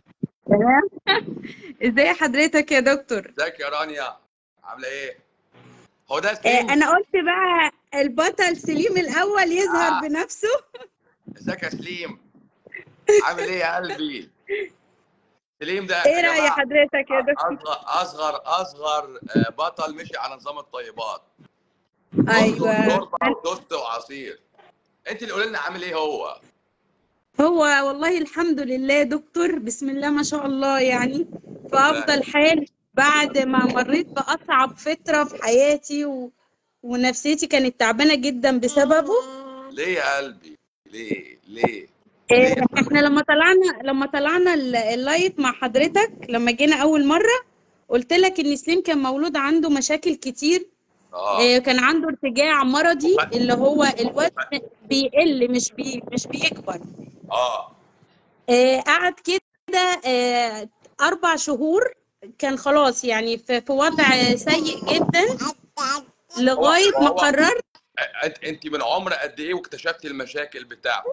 ازاي حضرتك يا دكتور ازيك يا رانيا عامله ايه هو ده آه، سليم انا قلت بقى البطل سليم الاول يظهر آه. بنفسه ازيك يا سليم عامل ايه يا قلبي سليم ده ايه يا راي جماعة حضرتك يا دكتور اصغر اصغر اصغر آه، بطل مشي على نظام الطيبات ايوه شوربه وتوست وعصير انت اللي قولي لنا عامل ايه هو هو والله الحمد لله يا دكتور بسم الله ما شاء الله يعني في افضل حال بعد ما مريت باصعب فتره في حياتي و... ونفسيتي كانت تعبانه جدا بسببه ليه يا قلبي ليه ليه آه، ليه احنا لما طلعنا لما طلعنا ال- اللايت مع حضرتك لما جينا اول مره قلت لك ان سليم كان مولود عنده مشاكل كتير اه آه، كان عنده ارتجاع مرضي اللي هو الوزن بيقل مش بي مش بيكبر اه آه، قعد كده آه، أربع شهور كان خلاص يعني في في وضع سيء جدا لغاية ما هو- قررت انت انت من عمر قد ايه واكتشفتي المشاكل بتاعته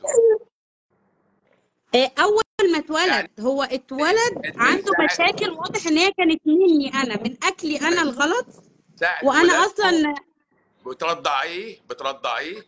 آه، أول ما اتولد يعني- هو اتولد انت عنده ساعة- مشاكل واضح إن هي كانت مني أنا من أكلي أنا الغلط ساعة وأنا ولادته أصلا بترضعيه بترضعيه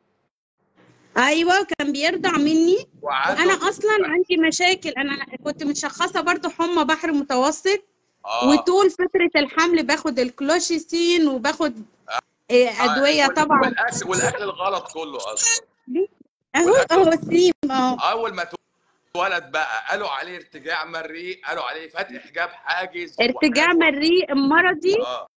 أيوه كان بيرضع مني وعنده وأنا أصلا عندي مشاكل أنا كنت متشخصة برضو حمى بحر متوسط اه وطول فترة الحمل باخد الكلوشيسين وباخد آه، أدوية وال- طبعا والاكل والاكل الغلط كله اصلا اهو اهو سليم اهو اول ما اتولد بقى قالوا عليه ارتجاع مريء قالوا عليه فتح حجاب حاجز ارتجاع وحاجة- مريء مرضي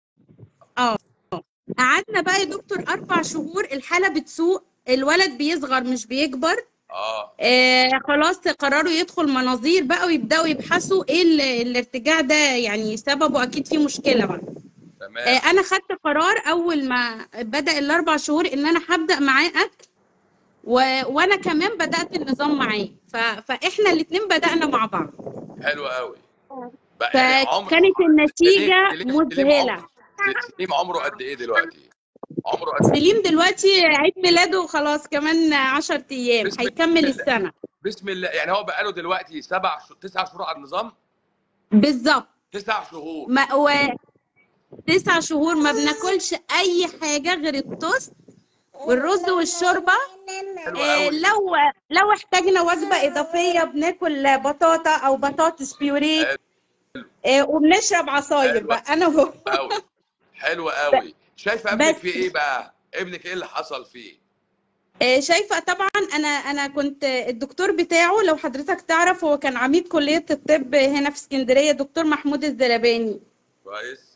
اه قعدنا بقى يا دكتور اربع شهور الحاله بتسوء الولد بيصغر مش بيكبر اه آه خلاص قرروا يدخل مناظير بقى ويبداوا يبحثوا ايه ال- الارتجاع ده يعني سببه اكيد في مشكله بقى آه تمام انا خدت قرار اول ما بدا الاربع شهور ان انا هبدا معاه اكل و... وانا كمان بدات النظام معاه ف... فاحنا الاثنين بدانا مع بعض حلو قوي بقى يعني عمر- فكانت النتيجه سليم- سليم- سليم مذهله عمره- سليم عمره قد ايه دلوقتي؟ عمره قد ايه؟ سليم دلوقتي عيد ميلاده خلاص كمان 10 ايام بسم هيكمل الله. السنه بسم الله يعني هو بقاله دلوقتي سبع ش... تسع شهور على النظام بالظبط تسع شهور ما و تسع شهور ما بناكلش اي حاجه غير التوست والرز والشوربه حلو آه، قوي لو لو احتاجنا وجبه اضافيه بناكل بطاطا او بطاطس بيوريه حلو. آه، وبنشرب عصاير حلو. بقى انا وهو قوي حلو قوي شايفه ابنك بس- فيه ايه بقى؟ ابنك ايه اللي حصل فيه؟ آه، شايفه طبعا انا انا كنت الدكتور بتاعه لو حضرتك تعرف هو كان عميد كليه الطب هنا في اسكندريه دكتور محمود الزلباني كويس؟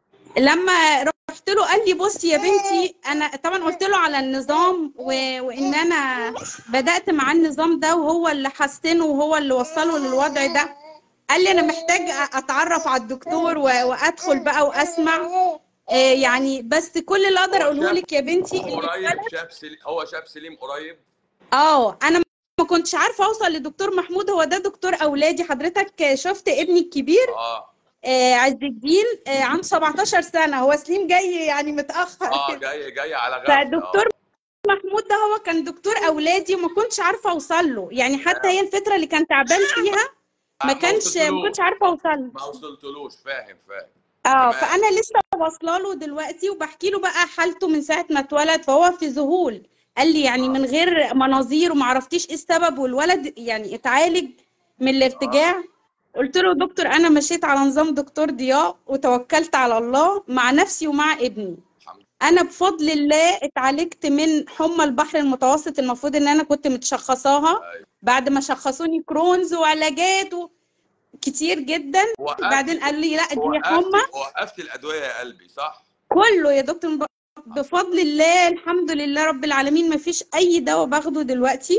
لما رحت له قال لي بصي يا بنتي انا طبعا قلت له على النظام و... وان انا بدات مع النظام ده وهو اللي حسنه وهو اللي وصله للوضع ده قال لي انا محتاج اتعرف على الدكتور و... وادخل بقى واسمع آه، يعني بس كل اللي اقدر اقوله لك يا بنتي هو اللي قريب شاف سليم هو شاف سليم قريب اه انا ما كنتش عارفه اوصل لدكتور محمود هو ده دكتور اولادي حضرتك شفت ابني الكبير اه آه عز الدين آه عنده 17 سنه هو سليم جاي يعني متاخر اه كده. جاي جاي على غفله فدكتور محمود ده هو كان دكتور اولادي وما كنتش عارفه اوصل له يعني حتى هي الفتره اللي كان تعبان فيها ما كانش ما كنتش عارفه اوصل له ما وصلتلوش فاهم فاهم اه تمام. فانا لسه واصله له دلوقتي وبحكي له بقى حالته من ساعه ما اتولد فهو في ذهول قال لي يعني من غير مناظير وما عرفتيش ايه السبب والولد يعني اتعالج من الارتجاع قلت له دكتور انا مشيت على نظام دكتور ضياء وتوكلت على الله مع نفسي ومع ابني الحمد انا بفضل الله اتعالجت من حمى البحر المتوسط المفروض ان انا كنت متشخصاها أيوة. بعد ما شخصوني كرونز وعلاجات و... كتير جدا وقفت- بعدين قالوا لي لا دي وقفت حمى وقفت الادويه يا قلبي صح؟ كله يا دكتور ب- بفضل الله الحمد لله رب العالمين ما فيش اي دواء باخده دلوقتي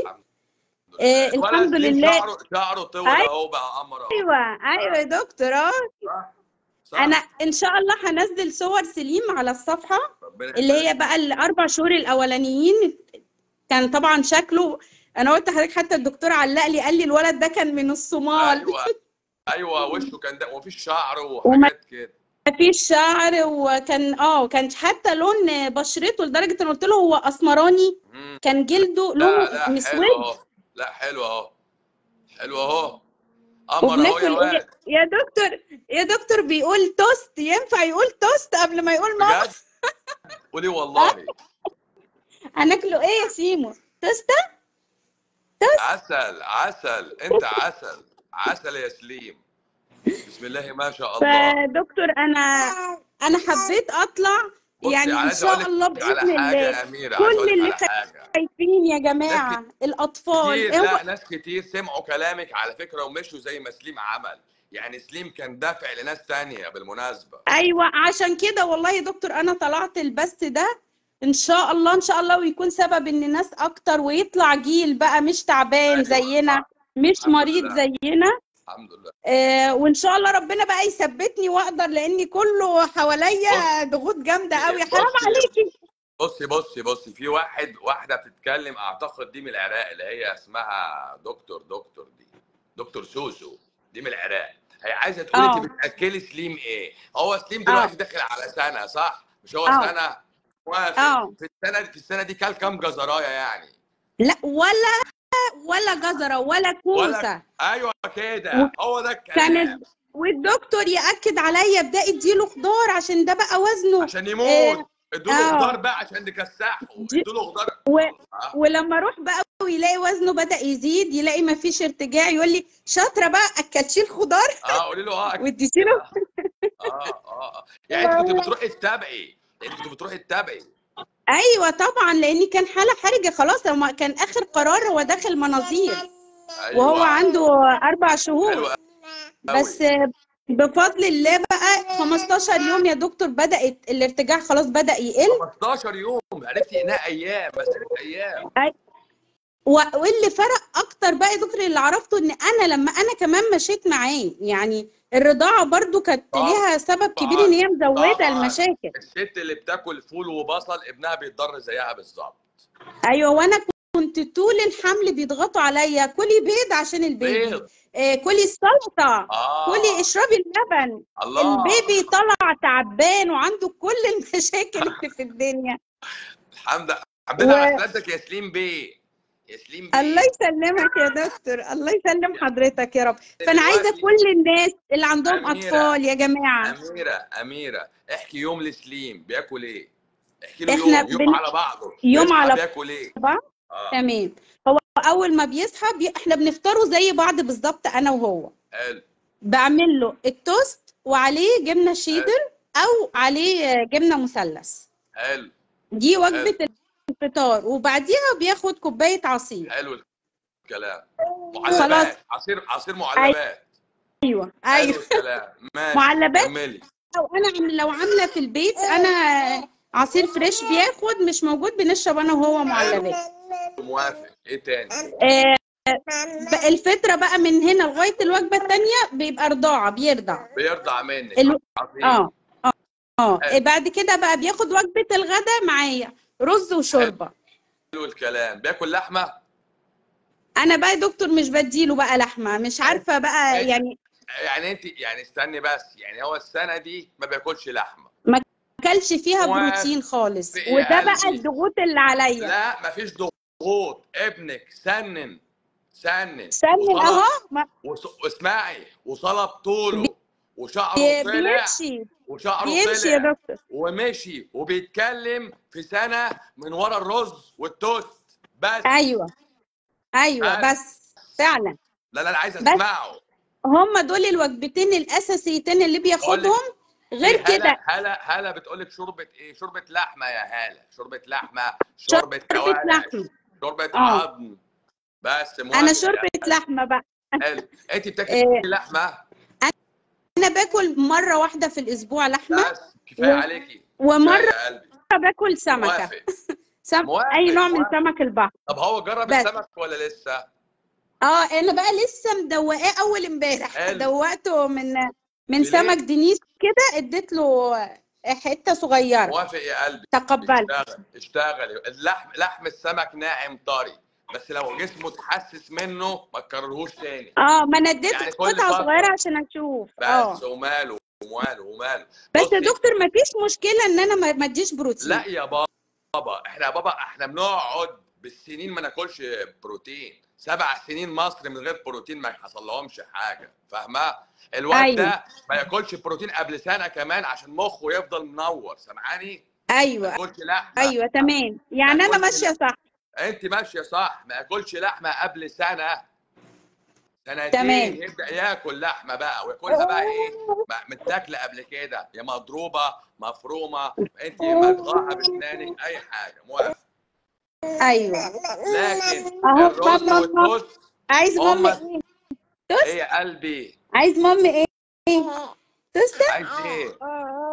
آه، الولد الحمد سليم لله. شعره شعره طول أيوة. اهو بقى قمر اهو ايوه ايوه يا دكتور اه صح؟ صح؟ انا ان شاء الله هنزل صور سليم على الصفحه ربنا اللي هي يبارك. بقى الاربع شهور الاولانيين كان طبعا شكله انا قلت لحضرتك حتى الدكتور علق لي قال لي الولد ده كان من الصومال ايوه ايوه وشه كان ده ومفيش شعر وما- وحاجات كده مفيش شعر وكان اه كان حتى لون بشرته لدرجه ان قلت له هو اسمراني مم. كان جلده لا لونه لا حلو مسود اهو لا حلو اهو حلو اهو قمر اهو يا وبناكل واد ايه يا دكتور يا دكتور بيقول توست ينفع يقول توست قبل ما يقول ماما بجد قولي والله هناكله ايه يا سيمو توست عسل عسل انت عسل عسل يا سليم بسم الله ما شاء الله فدكتور انا انا حبيت اطلع بصي، يعني ان عايز شاء أقول لك الله على باذن حاجه الله يا اميره كل عايز أقول لك اللي على حاجه خايفين يا جماعه الاطفال كتير هو لا ناس كتير سمعوا كلامك على فكره ومشوا زي ما سليم عمل يعني سليم كان دافع لناس تانية بالمناسبه ايوه عشان كده والله يا دكتور انا طلعت البث ده ان شاء الله ان شاء الله ويكون سبب ان ناس اكتر ويطلع جيل بقى مش تعبان أيوة. زينا مش الحمد مريض لله. زينا الحمد لله آه وان شاء الله ربنا بقى يثبتني واقدر لاني كله حواليا ضغوط جامده قوي حرام بصي- عليكي بصي بصي بصي في واحد واحده بتتكلم اعتقد دي من العراق اللي هي اسمها دكتور دكتور دي دكتور سوسو دي من العراق هي عايزه تقول آه. انت بتاكلي سليم ايه هو سليم دلوقتي داخل على سنه صح مش هو آه. سنه موافق آه. في السنه في السنه دي كل كام جزرايه يعني لا ولا ولا جزره ولا كوسه ايوه كده هو ده الكلام كانت والدكتور ياكد عليا ابدا اديله خضار عشان ده بقى وزنه عشان يموت آه. ادوا له آه. خضار بقى عشان نكسحه دي- ادوا له خضار و... آه. ولما اروح بقى ويلاقي وزنه بدا يزيد يلاقي ما فيش ارتجاع يقول لي شاطره بقى اكلتي الخضار اه قولي له اه واديتي له اه اه اه يعني انت كنت بتروحي تتابعي انت كنت بتروحي تتابعي ايوه طبعا لاني كان حاله حرجه خلاص هو كان اخر قرار هو داخل مناظير أيوة. وهو عنده اربع شهور حلو بس بفضل الله بقى 15 يوم يا دكتور بدات الارتجاع خلاص بدا يقل 15 يوم عرفتي انها ايام مسيره ايام و- واللي فرق اكتر بقى يا دكتور اللي عرفته ان انا لما انا كمان مشيت معاه يعني الرضاعه برضو كانت طبعاً. ليها سبب كبير ان هي مزوده طبعاً. المشاكل الست اللي بتاكل فول وبصل ابنها بيتضر زيها بالظبط ايوه وانا كنت طول الحمل بيضغطوا عليا كلي بيض عشان البيبي بيض آه كلي السلطه اه كلي اشربي اللبن الله البيبي طلع تعبان وعنده كل المشاكل اللي في الدنيا الحمد الحمد لله و- على سلامتك يا سليم بيه يا سليم بيه الله يسلمك يا دكتور الله يسلم حضرتك يا رب فانا عايزه دلوقتي- كل الناس اللي عندهم أميرة. اطفال يا جماعه اميره اميره احكي يوم لسليم بياكل ايه احكي له إحنا يوم يوم بن- على بعضه يوم بيصحى على بياكل ايه بعض اه تمام هو اول ما بيصحى بي... احنا بنفطره زي بعض بالظبط انا وهو حلو بعمل له التوست وعليه جبنه شيدر او عليه جبنه مثلث حلو دي وجبه الفطار وبعديها بياخد كوبايه عصير حلو الكلام خلاص. معلبات عصير عصير معلبات ايوه حلو ايوه الكلام ماشي معلبات كملي لو انا عم- لو عامله في البيت انا عصير فريش بياخد مش موجود بنشرب انا وهو معلبات موافق ايه تاني آه، بقى الفترة بقى من هنا لغاية الوجبة التانية بيبقى رضاعة بيرضع بيرضع منك الو- عظيم اه اه اه حلو. بعد كده بقى بياخد وجبة الغداء معايا رز وشوربة حلو الكلام بياكل لحمه انا بقى يا دكتور مش بديله بقى لحمة مش عارفة بقى ماشي. يعني يعني انت يعني استني بس يعني هو السنه دي ما بياكلش لحمه كلش فيها موافق بروتين خالص يا وده بقى قلبي. الضغوط اللي عليا لا مفيش ضغوط ابنك سنن سنن سنن وصلب- اهو ما- وص... واسمعي وصلب طوله وشعره بي- طلع بيمشي وشعره بيمشي يا طلع دكتور ومشي وبيتكلم في سنه من ورا الرز والتوست بس ايوه ايوه بس. بس فعلا لا لا انا عايز بس. اسمعه هم دول الوجبتين الاساسيتين اللي بياخدهم غير هلا كده هلا هلا بتقول لك شوربه ايه شوربه لحمه يا هاله شوربه لحمه شوربه شوربة كوارع لحمة شوربه آه. عظم بس انا موافق شوربة لحمة بقى حلو انت بتاكلي إيه. لحمه انا باكل مرة واحدة في الاسبوع لحمة بس كفايه و- عليكي ومرة كفاية يا قلبي باكل سمكة موافق سم... موافق، اي نوع من موافق. سمك البحر طب هو جرب بس. السمك ولا لسه؟ اه انا بقى لسه مدوقاه اول امبارح حلو. دوقته من من بليه؟ سمك دنيس كده اديت له حتة صغيرة موافق يا قلبي تقبل اشتغل اشتغل اللحم لحم السمك ناعم طري بس لو جسمه اتحسس منه ما تكررهوش تاني اه ما انا اديت يعني كل قطعة فترة. صغيرة عشان اشوف اه بس وماله وماله وماله بس يا بصي، دكتور ما فيش مشكلة ان انا ما ما اديش بروتين لا يا بابا احنا يا بابا احنا بنقعد بالسنين ما ناكلش بروتين سبع سنين مصر من غير بروتين ما حصل لهمش حاجه فاهمه الواد أيوة. ده ما ياكلش بروتين قبل سنه كمان عشان مخه يفضل منور سامعاني ما ايوه ياكلش لحمه ايوه تمام يعني انا قلت ماشيه صح انت ماشيه صح ما ياكلش لحمه قبل سنه سنتين تمام. يبدا ياكل لحمه بقى وياكلها بقى ايه ما- متاكله قبل كده يا مضروبه مفرومه انت مدغاها باسنانك اي حاجه موافق ايوه لكن أهو الرز ماما- والتوست عايز هم- مام ايه ايه يا قلبي عايز مام ايه تستا عايز ايه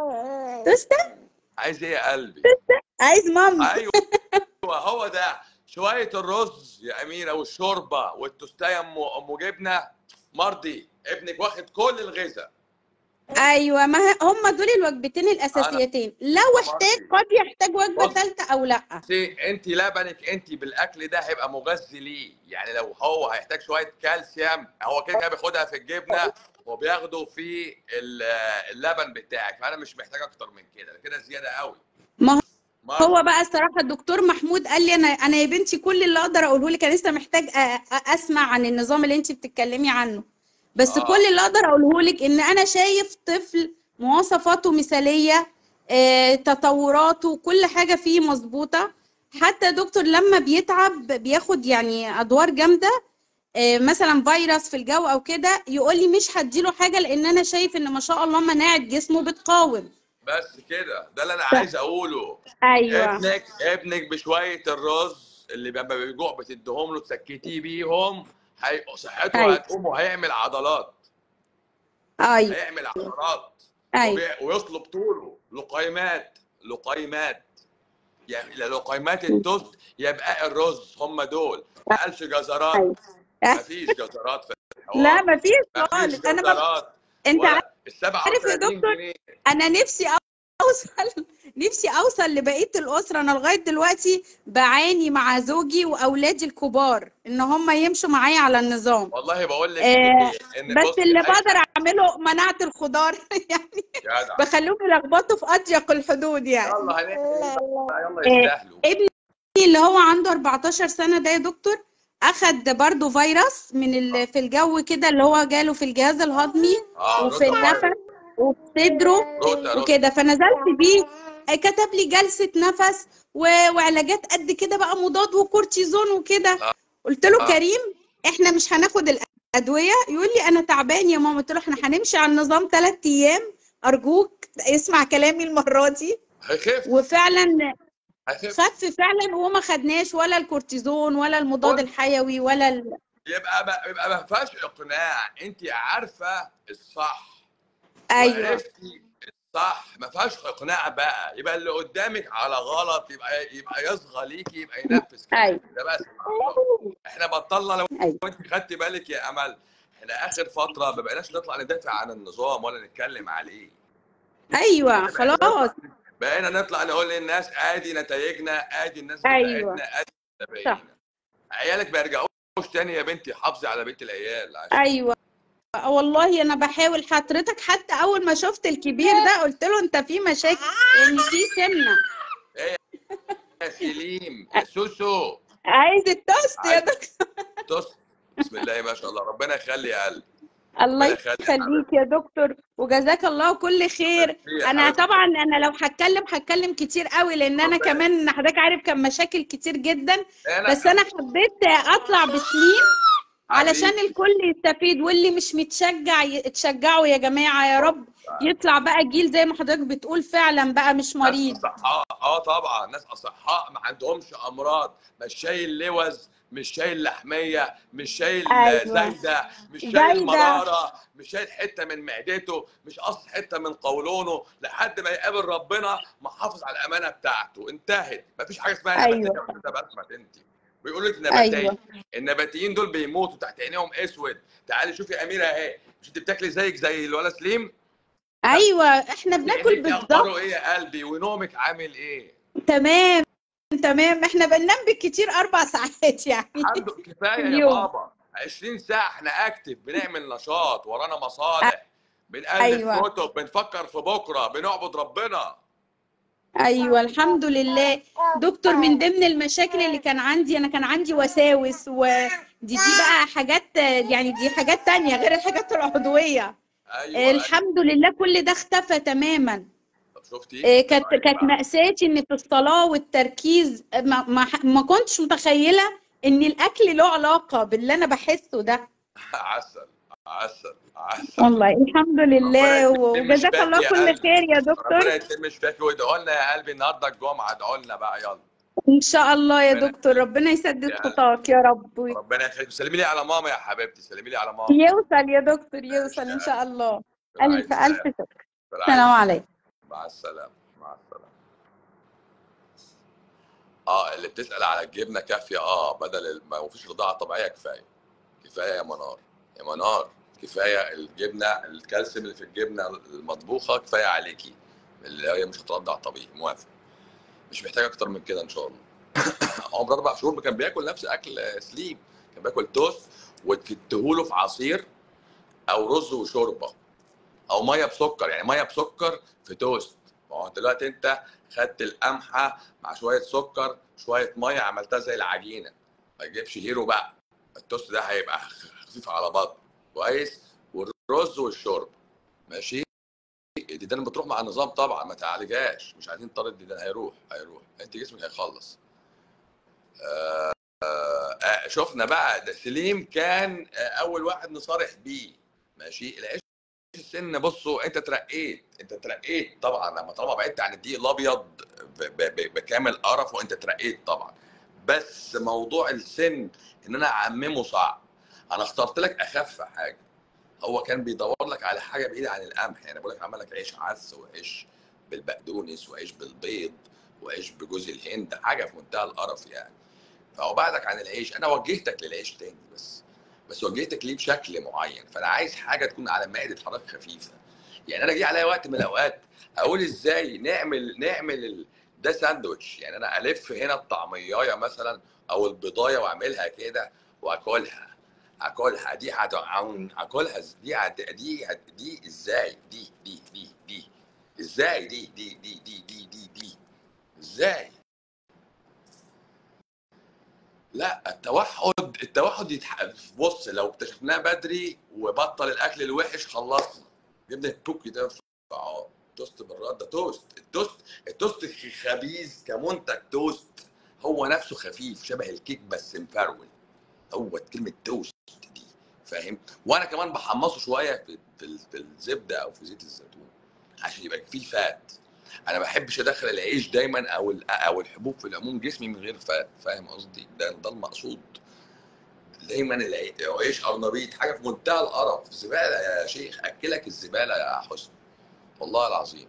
تستا عايز ايه يا قلبي عايز مام ايوه هو ده شويه الرز يا اميره والشوربه والتوستايه ام ام جبنه مرضي ابنك واخد كل الغذاء ايوه ما ه- هم دول الوجبتين الاساسيتين لو احتاج قد يحتاج وجبه بص. ثالثه او لا سي انت لبنك انت بالاكل ده هيبقى مغذي ليه يعني لو هو هيحتاج شويه كالسيوم هو كده كده بياخدها في الجبنه وبياخده في ال- اللبن بتاعك فانا مش محتاج اكتر من كده كده زياده قوي ما هو- ما- هو بقى الصراحه الدكتور محمود قال لي انا انا يا بنتي كل اللي اقدر اقوله لك انا لسه محتاج أ- أ- اسمع عن النظام اللي انت بتتكلمي عنه بس آه. كل اللي اقدر اقوله لك ان انا شايف طفل مواصفاته مثاليه آه، تطوراته كل حاجه فيه مظبوطه حتى دكتور لما بيتعب بياخد يعني ادوار جامده آه، مثلا فيروس في الجو او كده يقول لي مش هديله حاجه لان انا شايف ان ما شاء الله مناعه جسمه بتقاوم بس كده ده اللي انا عايز اقوله ايوه ابنك ابنك بشويه الرز اللي لما بيجوع بتديهم له تسكتيه بيهم هي... صحته أيوة. هتقوم وهيعمل عضلات ايوه هيعمل عضلات ايوه وبي- ويطلب طوله لقيمات لقيمات يعني لا لقيمات التوست يبقى الرز هم دول ما قالش جزرات أيوة. مفيش جزرات في الحوار لا مفيش مفيش خالص انا بف... جزرات انت ولا عارف ال 37 عارف يا دكتور؟ جنيه انا نفسي اوصل نفسي اوصل لبقيه الاسره انا لغايه دلوقتي بعاني مع زوجي واولادي الكبار ان هم يمشوا معايا على النظام والله بقول لك آه، إيه، ان بس بصي اللي الأكل- بقدر اعمله مناعه الخضار يعني جدع. بخليهم يلخبطوا في اضيق الحدود يعني يلا هنعمل ايه بقى؟ يلا آه، يستاهلوا ابني اللي هو عنده 14 سنة ده يا دكتور أخد برضو فيروس من ال... في الجو كده اللي هو جاله في الجهاز الهضمي اه وفي روتا النفس وفي صدره روتا روتا وكده فنزلت بيه كتب لي جلسة نفس و... وعلاجات قد كده بقى مضاد وكورتيزون وكده آه. قلت له آه. كريم احنا مش هناخد الأدوية يقول لي أنا تعبان يا ماما قلت له احنا هنمشي على النظام ثلاث أيام أرجوك اسمع كلامي المرة دي هيخف وفعلا هيخف خف فعلا وما خدناش ولا الكورتيزون ولا المضاد ولا- الحيوي ولا ال... يبقى ما يبقى ما فيهاش اقناع انت عارفه الصح ايوه وعرفتي الصح ما فيهاش اقناع بقى يبقى اللي قدامك على غلط يبقى يبقى يصغى ليكي يبقى ينفذ أيوة. كلامك. ده بس احنا بطلنا لو ايوه انت خدتي بالك يا امل احنا اخر فتره ما بقيناش نطلع ندافع عن النظام ولا نتكلم عليه ايوه خلاص بقينا نطلع نقول للناس ادي نتائجنا ادي الناس أيوة. بتاعتنا ادي صح. نتائجنا عيالك ما يرجعوش تاني يا بنتي حافظي على بيت العيال عشان ايوه والله انا بحاول حضرتك حتى اول ما شفت الكبير ده قلت له انت في مشاكل يعني في سمنه يا سليم يا سوسو عايز التوست يا عايز- دكتور تص بسم الله ما شاء الله ربنا يخلي يا قلبي الله ربنا يخلي يخليك يا دكتور وجزاك الله كل خير يا انا حبيبتي. طبعا انا لو هتكلم هتكلم كتير قوي لان انا ربنا كمان حضرتك عارف كان مشاكل كتير جدا أنا بس انا حبيت اطلع بسليم علشان حبيبي. الكل يستفيد واللي مش متشجع يتشجعوا يا جماعة يا رب يطلع بقى جيل زي ما حضرتك بتقول فعلا بقى مش مريض ناس اصحاء اه طبعا ناس اصحاء ما عندهمش امراض مش شايل لوز مش شايل لحميه مش شايل أيوة. زايده مش زايدة. شايل مراره مش شايل حته من معدته مش قص حته من قولونه لحد ما يقابل ربنا محافظ على الامانه بتاعته انتهت مفيش حاجه اسمها أيوة. نباتيه ولا بسمت انت بيقولوا لك نباتيه أيوة. النباتيين دول بيموتوا تحت عينيهم اسود تعالي شوفي اميره اهي مش انت بتاكلي زيك زي الولا سليم ايوه احنا بناكل عينيك بالظبط اخباره ايه يا قلبي ونومك عامل ايه تمام تمام احنا بننام بالكتير اربع ساعات يعني عنده كفايه يا اليوم. بابا 20 ساعه احنا اكتف بنعمل نشاط ورانا مصالح بنالف أيوة. كتب بنفكر في بكره بنعبد ربنا ايوه الحمد لله دكتور من ضمن المشاكل اللي كان عندي انا كان عندي وساوس ودي دي بقى حاجات يعني دي حاجات تانية غير الحاجات العضوية ايوه الحمد لله كل ده اختفى تماما طب شفتي إيه، كانت طيب. كانت مأساتي ان في الصلاة والتركيز ما ما ما كنتش متخيلة ان الاكل له علاقة باللي انا بحسه ده عسل عسل عسل والله الحمد لله ربنا يتم وجزاك شفاك الله يا كل قلبي. خير يا ربنا دكتور يتم شفاك وادعوا لنا يا قلبي النهارده الجمعه ادعوا لنا بقى يلا ان شاء الله يا ربنا دكتور ربنا يسدد يا خطاك يا رب ربنا يخليك سلمي لي على ماما يا حبيبتي سلمي لي على ماما يوصل يا دكتور يوصل ان شاء الله الف بالعافية. الف شكر بالعافية. السلام عليكم مع السلامه مع السلامه اه اللي بتسال على الجبنه كافيه اه بدل ال- ما فيش رضاعه طبيعيه كفايه كفايه يا منار يا منار كفايه الجبنه الكالسيوم اللي في الجبنه المطبوخه كفايه عليكي اللي هي مش هترضع طبيعي موافق مش محتاج اكتر من كده ان شاء الله عمر اربع شهور كان بياكل نفس اكل سليم كان بياكل توست وتكتهوله في عصير او رز وشوربه او ميه بسكر يعني ميه بسكر في توست ما هو دلوقتي انت خدت القمحه مع شويه سكر شويه ميه عملتها زي العجينه ما تجيبش هيرو بقى التوست ده هيبقى خفيف على بطن كويس والرز والشرب ماشي الديدان بتروح مع النظام طبعا ما تعالجهاش مش عايزين طرد الديدان هيروح هيروح انت جسمك هيخلص آه آه شفنا بقى ده سليم كان آه اول واحد نصارح بيه ماشي العيش السن بصوا انت ترقيت انت ترقيت طبعا لما طالما بعدت عن الدقيق الابيض ب- ب- ب- بكامل قرف وانت ترقيت طبعا بس موضوع السن ان انا اعممه صعب انا اخترت لك اخف حاجه هو كان بيدور لك على حاجه بعيده عن القمح يعني بقول لك عمل لك عيش عدس وعيش بالبقدونس وعيش بالبيض وعيش بجوز الهند حاجه في منتهى القرف يعني فهو بعدك عن العيش انا وجهتك للعيش تاني بس بس وجهتك ليه بشكل معين فانا عايز حاجه تكون على مائده حضرتك خفيفه يعني انا جه عليا وقت من الاوقات اقول ازاي نعمل نعمل ال... ده ساندوتش يعني انا الف هنا الطعميايه مثلا او البضايه واعملها كده واكلها اكلها دي هت... اكلها ز- دي هت... دي هت... دي ازاي دي دي دي دي ازاي دي دي دي دي دي دي, دي. ازاي لا التوحد التوحد يتح... بص لو اكتشفناه بدري وبطل الاكل الوحش خلصنا جبنا الكوكي ده اه توست بالرد ده توست التوست التوست خبيث كمنتج توست هو نفسه خفيف شبه الكيك بس مفرول هو كلمه توست دي فاهم وانا كمان بحمصه شويه في في, في الزبده او في زيت الزيتون عشان يبقى فيه فات انا ما بحبش ادخل العيش دايما او ال- او الحبوب في العموم جسمي من غير فات فاهم قصدي ده ده المقصود دايما العي- العيش قرنبيط حاجه في منتهى القرف زباله يا شيخ اكلك الزباله يا حسن والله العظيم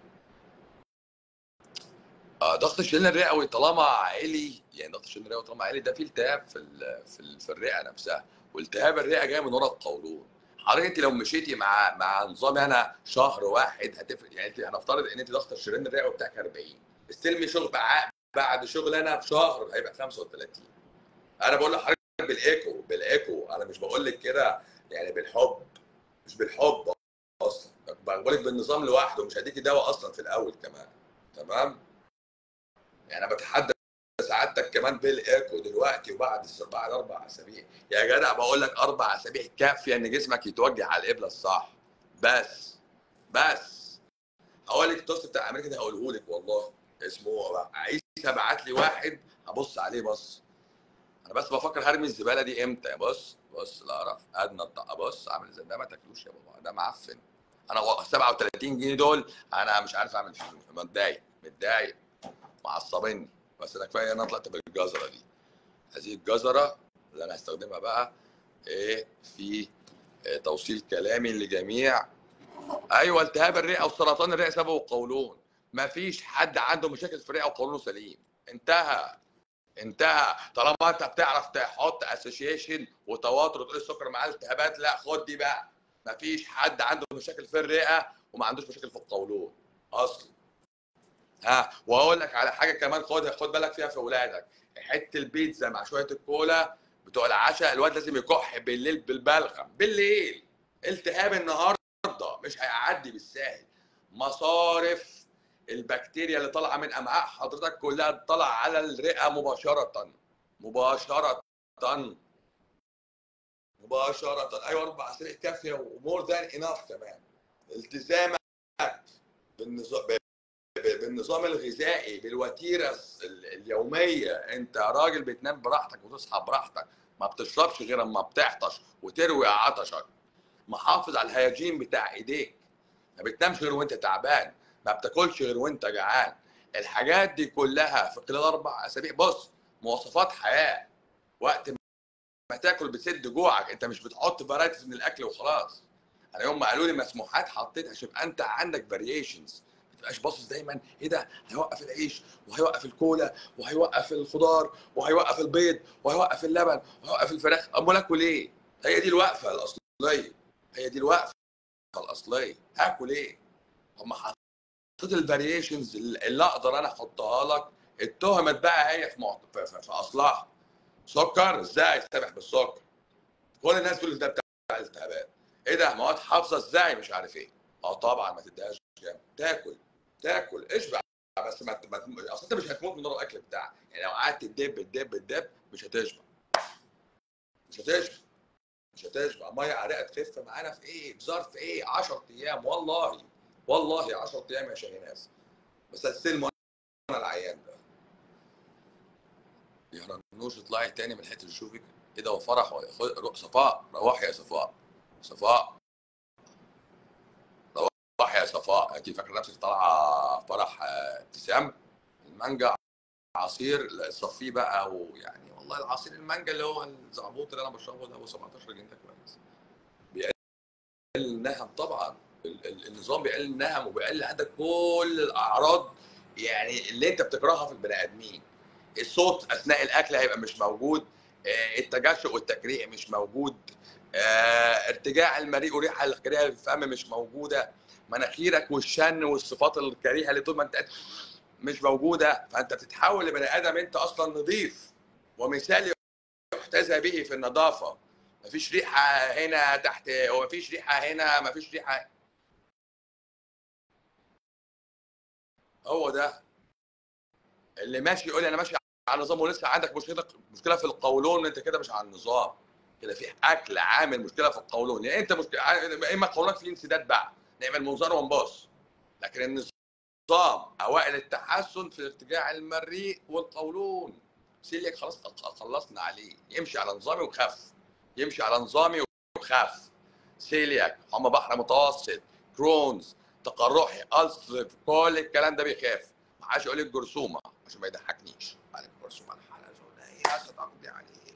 آه، ضغط الشريان الرئوي طالما عالي يعني ضغط الشريان الرئوي طالما عالي ده في التهاب في ال- في ال- في الرئه نفسها والتهاب الرئه جاي من ورا القولون حضرتك انت لو مشيتي مع مع نظامي انا شهر واحد هتفرق يعني انت هنفترض ان انت ضغط الشريان الرئوي بتاعك 40 استلمي شغل بع- بعد شغل انا بشهر هيبقى 35 انا بقول لحضرتك بالايكو بالايكو انا مش بقول لك كده يعني بالحب مش بالحب اصلا بقول لك بالنظام لوحده مش هديكي دواء اصلا في الاول كمان تمام يعني انا بتحدى سعادتك كمان بالايكو دلوقتي وبعد الس- بعد اربع اسابيع يا جدع بقول لك اربع اسابيع كافيه ان جسمك يتوجه على القبله الصح بس بس هقول لك التوست بتاع امريكا ده هقوله لك والله اسمه عيسى بعت لي واحد هبص عليه بص انا بس بفكر هرمي الزباله دي امتى بص بص القرف ادنى الطاقه بص عامل ازاي ده ما تاكلوش يا بابا ده معفن انا و- 37 جنيه دول انا مش عارف اعمل فيهم متضايق متضايق معصبني بس انا كفايه انا طلعت بالجزره دي هذه الجزره اللي انا هستخدمها بقى ايه في إيه توصيل كلامي لجميع ايوه التهاب الرئه وسرطان الرئه سببه القولون مفيش حد عنده مشاكل في الرئه وقولونه سليم انتهى انتهى طالما انت بتعرف تحط اسوشيشن وتواتر وتقول السكر معاه التهابات لا خد دي بقى مفيش حد عنده مشاكل في الرئه وما عندوش مشاكل في القولون اصلا ها واقول لك على حاجه كمان خد خد بالك فيها في اولادك حته البيتزا مع شويه الكولا بتوع العشاء الواد لازم يكح بالليل بالبلغم بالليل التهاب النهارده مش هيعدي بالساهل مصارف البكتيريا اللي طالعه من امعاء حضرتك كلها طالعه على الرئه مباشره مباشره مباشره ايوه اربع اسابيع كافيه ومور ذان اناف كمان التزامك بالنظام بالنظام الغذائي بالوتيره ال- اليوميه انت راجل بتنام براحتك وتصحى براحتك ما بتشربش غير اما بتعطش وتروي عطشك محافظ على الهيجين بتاع ايديك ما بتنامش غير وانت تعبان ما بتاكلش غير وانت جعان الحاجات دي كلها في خلال اربع اسابيع بص مواصفات حياه وقت ما تاكل بتسد جوعك انت مش بتحط فرايتيز من الاكل وخلاص انا يوم ما قالوا لي مسموحات حطيت عشان يبقى انت عندك فاريشنز تبقاش باصص دايما ايه ده هيوقف العيش وهيوقف الكولا وهيوقف الخضار وهيوقف البيض وهيوقف اللبن وهيوقف الفراخ امال اكل ايه هي دي الوقفه الاصليه هي دي الوقفه الاصليه هاكل ايه هم حطيت الفاريشنز اللي اقدر انا احطها لك اتهمت بقى هي في, معت... في, في, في اصلها سكر ازاي سامح بالسكر كل الناس تقول ده بتاع الالتهابات ايه ده مواد حافظه ازاي مش عارف ايه اه طبعا ما تديهاش جامد تاكل تاكل اشبع بس ما, ما... اصل انت مش هتموت من ورا الاكل بتاعك يعني لو قعدت تدب تدب تدب مش هتشبع مش هتشبع مش هتشبع ميه عرقه تخف معانا في ايه في ظرف ايه 10 ايام والله والله 10 ايام يا شاهيناز بس هتستلم انا العيان ده يا رنوش اطلعي تاني من حته شوفك ايه ده وفرح صفاء روح يا صفاء صفاء روح يا صفاء انت فاكره نفسك طالعه فرح ابتسام المانجا عصير صفيه بقى ويعني والله العصير المانجا اللي هو الزعبوط اللي انا بشربه ده هو 17 جنيه ده كويس بيقلل النهم طبعا النظام بيقلل النهم وبيقلل عندك كل الاعراض يعني اللي انت بتكرهها في البني ادمين الصوت اثناء الاكل هيبقى مش موجود التجشؤ والتكريع مش موجود ارتجاع المريء والريحه الكريهه في الفم مش موجوده مناخيرك والشن والصفات الكريهه اللي طول ما انت مش موجوده فانت بتتحول لبني ادم انت اصلا نظيف ومثالي يحتذى به في النظافه مفيش ريحه هنا تحت ومفيش ريحه هنا مفيش ريحه هو ده اللي ماشي يقول لي انا ماشي على النظام ولسه عندك مشكله مشكله في القولون انت كده مش على النظام كده في اكل عامل مشكله في القولون يعني انت مشكله اما قولونك فيه انسداد بقى نعمل منظار ونبص لكن النظام اوائل التحسن في ارتجاع المريء والقولون سيليك خلاص خلصنا عليه يمشي على نظامي وخف يمشي على نظامي وخف سيلياك حمى بحر متوسط كرونز تقرحي ألسر كل الكلام ده بيخاف ما حدش يقول لك جرثومه عشان ما يضحكنيش عليك جرثومه الحاله الزوليه ستقضي عليك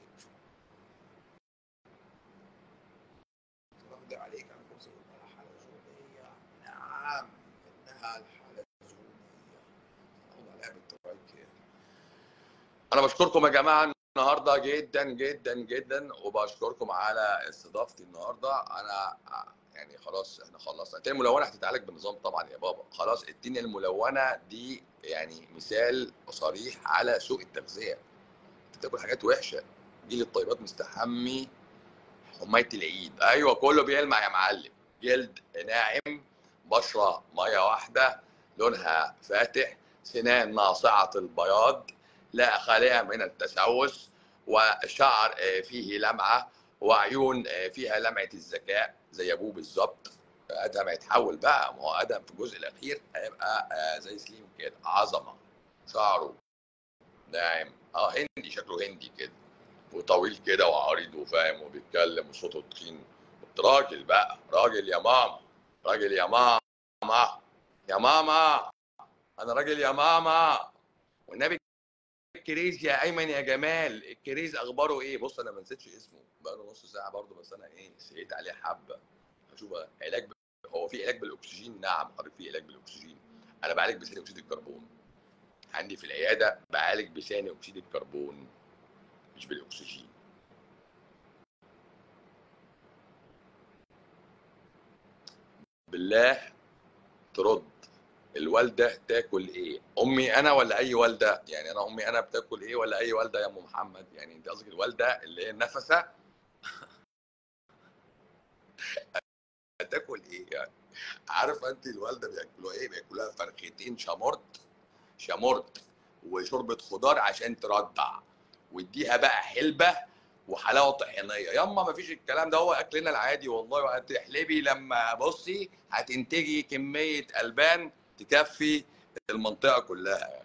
ستقضي عليك عن جرثومه الحاله الزوليه نعم انها الحاله الزوليه تاخد عليها بالتوكل انا بشكركم يا جماعه النهارده جدا جدا جدا وبشكركم على استضافتي النهارده انا يعني خلاص احنا خلصنا التين الملونه هتتعالج بالنظام طبعا يا بابا خلاص التين الملونه دي يعني مثال صريح على سوء التغذيه انت بتاكل حاجات وحشه جيل الطيبات مستحمي حمايه العيد ايوه كله بيلمع يا معلم جلد ناعم بشره ميه واحده لونها فاتح سنان ناصعه البياض لا خاليه من التسوس وشعر فيه لمعه وعيون فيها لمعه الذكاء زي ابوه بالظبط ادم هيتحول بقى ما هو ادم في الجزء الاخير هيبقى زي سليم كده عظمه شعره ناعم اه هندي شكله هندي كده وطويل كده وعريض وفاهم وبيتكلم وصوته تخين راجل بقى راجل يا ماما راجل يا ماما يا ماما انا راجل يا ماما والنبي الكريز يا ايمن يا جمال الكريز اخباره ايه بص انا ما نسيتش اسمه بقاله نص ساعه برضه بس انا ايه سقيت عليه حبه هشوف علاج ب... هو في علاج بالاكسجين نعم حضرتك في علاج بالاكسجين انا بعالج بثاني اكسيد الكربون عندي في العياده بعالج بثاني اكسيد الكربون مش بالاكسجين بالله ترد الوالده تاكل ايه امي انا ولا اي والده يعني انا امي انا بتاكل ايه ولا اي والده يا ام محمد يعني انت قصدك الوالده اللي هي النفسه هتاكل ايه يعني عارف انت الوالده بياكلوها ايه بياكلوها فرختين شمرت شمرت وشوربه خضار عشان تردع واديها بقى حلبه وحلاوه طحينيه ياما ما فيش الكلام ده هو اكلنا العادي والله وهتحلبي لما بصي هتنتجي كميه البان تكفي المنطقه كلها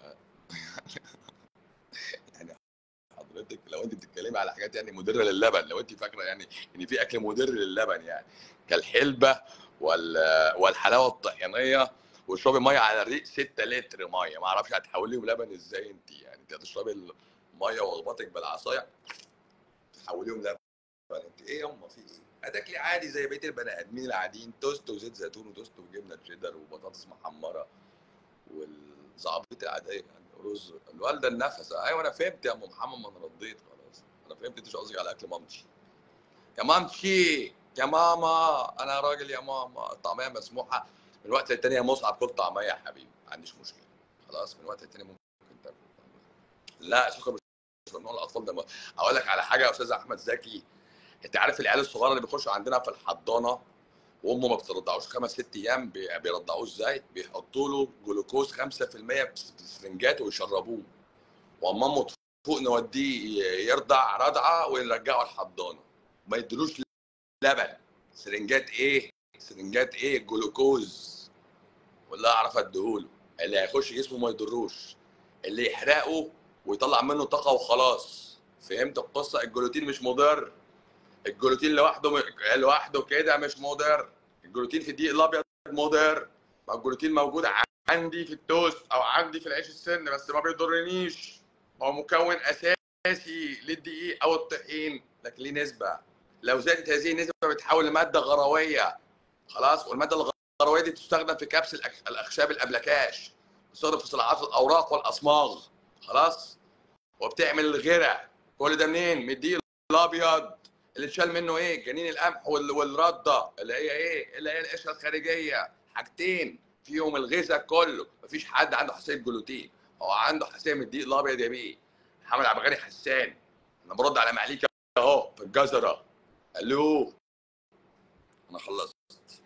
يعني حضرتك لو انت بتتكلمي على حاجات يعني مدره للبن لو انت فاكره يعني ان في اكل مدر للبن يعني كالحلبه وال والحلاوه الطحينيه واشربي ميه على الريق 6 لتر ميه ما اعرفش هتحوليهم لبن ازاي انت يعني انت هتشربي الميه واخبطك بالعصايه تحوليهم لبن انت ايه ياما في ايه؟ هتاكلي عادي زي بقيه البني ادمين العاديين توست وزيت زيتون وتوست وجبنه تشيدر وبطاطس محمره والزعبيط العاديه يعني رز الوالده النفسه ايوه انا فهمت يا ام محمد ما انا رديت خلاص انا فهمت انت مش قصدك على اكل مامتي يا مامتي يا ماما انا راجل يا ماما الطعميه مسموحه من وقت للتاني يا مصعب كل طعميه يا حبيبي ما عنديش مشكله خلاص من وقت للتاني ممكن تاكل لا سكر مش ممنوع الاطفال ده اقول لك على حاجه يا استاذ احمد زكي انت عارف العيال الصغيره اللي بيخشوا عندنا في الحضانه وامه ما بترضعوش خمس ست ايام بي- بيرضعوه ازاي؟ بيحطوا له جلوكوز 5% بسفنجات ويشربوه واما امه تفوق نوديه يرضع رضعه ونرجعه الحضانه ما يدلوش لبن سرنجات ايه؟ سرنجات ايه؟ جلوكوز ولا اعرف اديهوله اللي هيخش جسمه ما يضروش اللي يحرقه ويطلع منه طاقه وخلاص فهمت القصه الجلوتين مش مضر الجلوتين لوحده لوحده كده مش مضر الجلوتين في الدقيق الابيض مضر ما الجلوتين موجود عندي في التوست او عندي في العيش السن بس ما بيضرنيش هو مكون اساسي للدقيق او الطحين لكن ليه نسبه لو زادت هذه النسبه بتتحول لماده غرويه خلاص والماده الغرويه دي تستخدم في كبس الأك- الاخشاب الابلكاش تستخدم في صناعات الاوراق والاصماغ خلاص وبتعمل الغرة كل ده منين؟ من الدقيق الابيض اللي اتشال منه ايه؟ جنين القمح وال- والرده اللي هي ايه؟ اللي هي القشره الخارجيه حاجتين فيهم الغذاء كله مفيش حد عنده حساسيه جلوتين هو عنده حساسيه من الدقيق الابيض يا بيه محمد عبد الغني حسان انا برد على معليك اهو في الجزره الو انا خلصت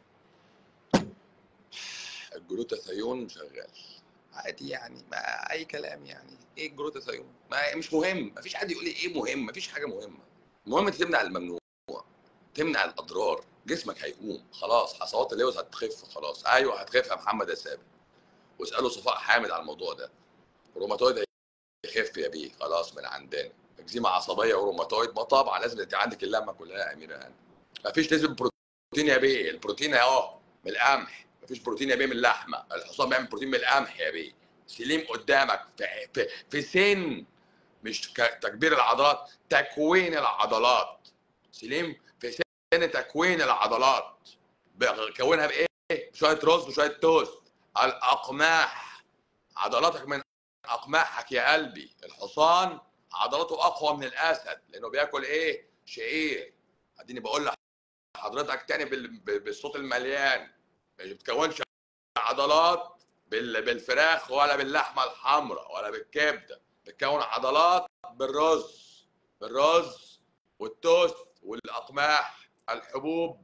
الجلوتاثيون شغال عادي يعني ما اي كلام يعني ايه الجلوتاثيون ما مش مهم مفيش حد يقول لي ايه مهم مفيش حاجه مهمه المهم انت تمنع الممنوع تمنع الاضرار جسمك هيقوم خلاص حصوات اللوز هتخف خلاص ايوه هتخف يا محمد يا سابق واسالوا صفاء حامد على الموضوع ده الروماتويد هيخف يا بيه خلاص من عندنا اكزيما عصبيه وروماتويد ما طبعا لازم انت عندك اللمه كلها يا اميره هاني مفيش نسبه بروتين يا بيه البروتين اهو من القمح مفيش بروتين يا بيه من اللحمه الحصان بيعمل بروتين من القمح يا بيه سليم قدامك في في, في سن مش ك- تكبير العضلات تكوين العضلات سليم في سن تكوين العضلات بكونها بايه شويه رز وشويه توست الاقماح عضلاتك من اقماحك يا قلبي الحصان عضلاته اقوى من الاسد لانه بياكل ايه شعير اديني بقول لحضرتك تاني بال- بالصوت المليان مش بتكونش عضلات بال- بالفراخ ولا باللحمه الحمراء ولا بالكبده بتكون عضلات بالرز بالرز والتوست والاقماح الحبوب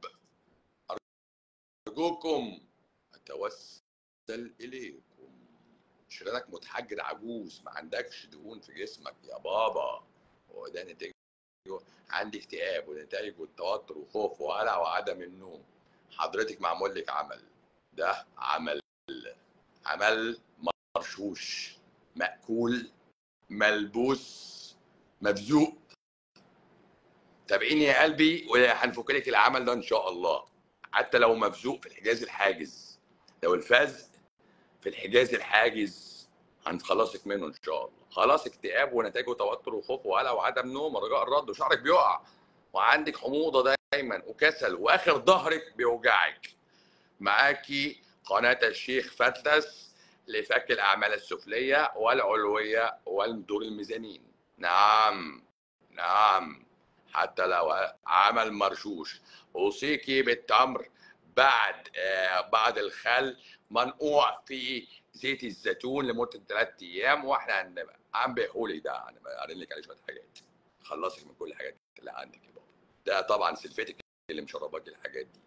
ارجوكم اتوسل اليكم شريانك متحجر عجوز ما عندكش دهون في جسمك يا بابا هو ده نتيجه عندي اكتئاب ونتائج والتوتر وخوف وقلق وعدم النوم حضرتك معمول لك عمل ده عمل عمل مرشوش مأكول ملبوس مبذوق تابعيني يا قلبي وهنفك لك العمل ده ان شاء الله حتى لو مبذوق في الحجاز الحاجز لو الفاز في الحجاز الحاجز هنخلصك منه ان شاء الله خلاص اكتئاب ونتائجه توتر وخوف وقلق وعدم نوم ورجاء الرد وشعرك بيقع وعندك حموضه دايما وكسل واخر ظهرك بيوجعك معاكي قناه الشيخ فتلس لفك الاعمال السفليه والعلويه والدور الميزانين نعم نعم حتى لو عمل مرشوش اوصيكي بالتمر بعد آه بعد الخل منقوع في زيت الزيتون لمده ثلاث ايام واحنا هنبقى عم بيحولي ده هنبقى قارين لك عليه شويه حاجات خلصك من كل الحاجات اللي عندك يا بابا ده طبعا سلفتك اللي مشرباك الحاجات دي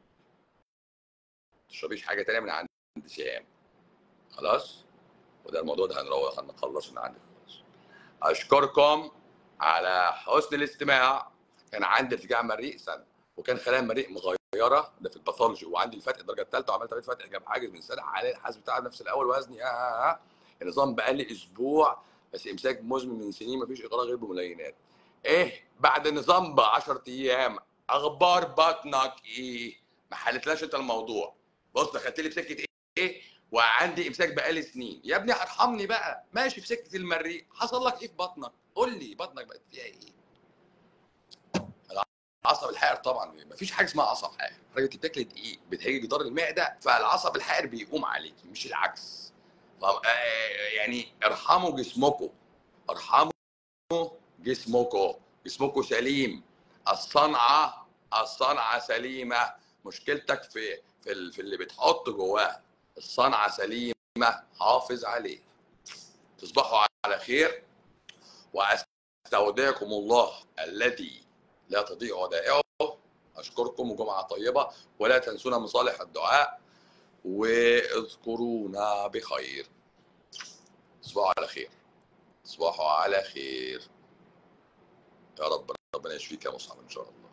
تشربيش حاجه تانية من عند سهام خلاص وده الموضوع ده هنروح هنخلص من عندك خلاص اشكركم على حسن الاستماع كان عندي ارتجاع مريء سنه وكان خلايا مريء مغيره ده في الباثولوجي وعندي الفتح الدرجه الثالثه وعملت عمليه فتح جنب حاجز من سنه عليه الحاسب بتاع نفس الاول وزني آه آه آه. النظام بقى لي اسبوع بس امساك مزمن من سنين مفيش اغراء غير بملينات ايه بعد النظام ب 10 ايام اخبار بطنك ايه ما حلتلاش انت الموضوع بص دخلت لي في سكه ايه وعندي امساك بقالي سنين يا ابني ارحمني بقى ماشي في سكه المريء حصل لك ايه في بطنك قول لي بطنك بقت فيها ايه العصب الحائر طبعا مفيش حاجه اسمها عصب حائر حضرتك بتاكلي دقيق بتهيجي جدار المعده فالعصب الحائر بيقوم عليكي مش العكس ف- آه، يعني ارحموا جسمكم ارحموا جسمكم جسمكم سليم الصنعة الصنعة سليمة مشكلتك في في, ال- في اللي بتحط جواه الصنعة سليمة حافظ عليه تصبحوا على خير واستودعكم الله الذي لا تضيع ودائعه اشكركم وجمعه طيبه ولا تنسونا من صالح الدعاء واذكرونا بخير تصبحوا على خير تصبحوا على خير يا رب ربنا يشفيك يا مصعب ان شاء الله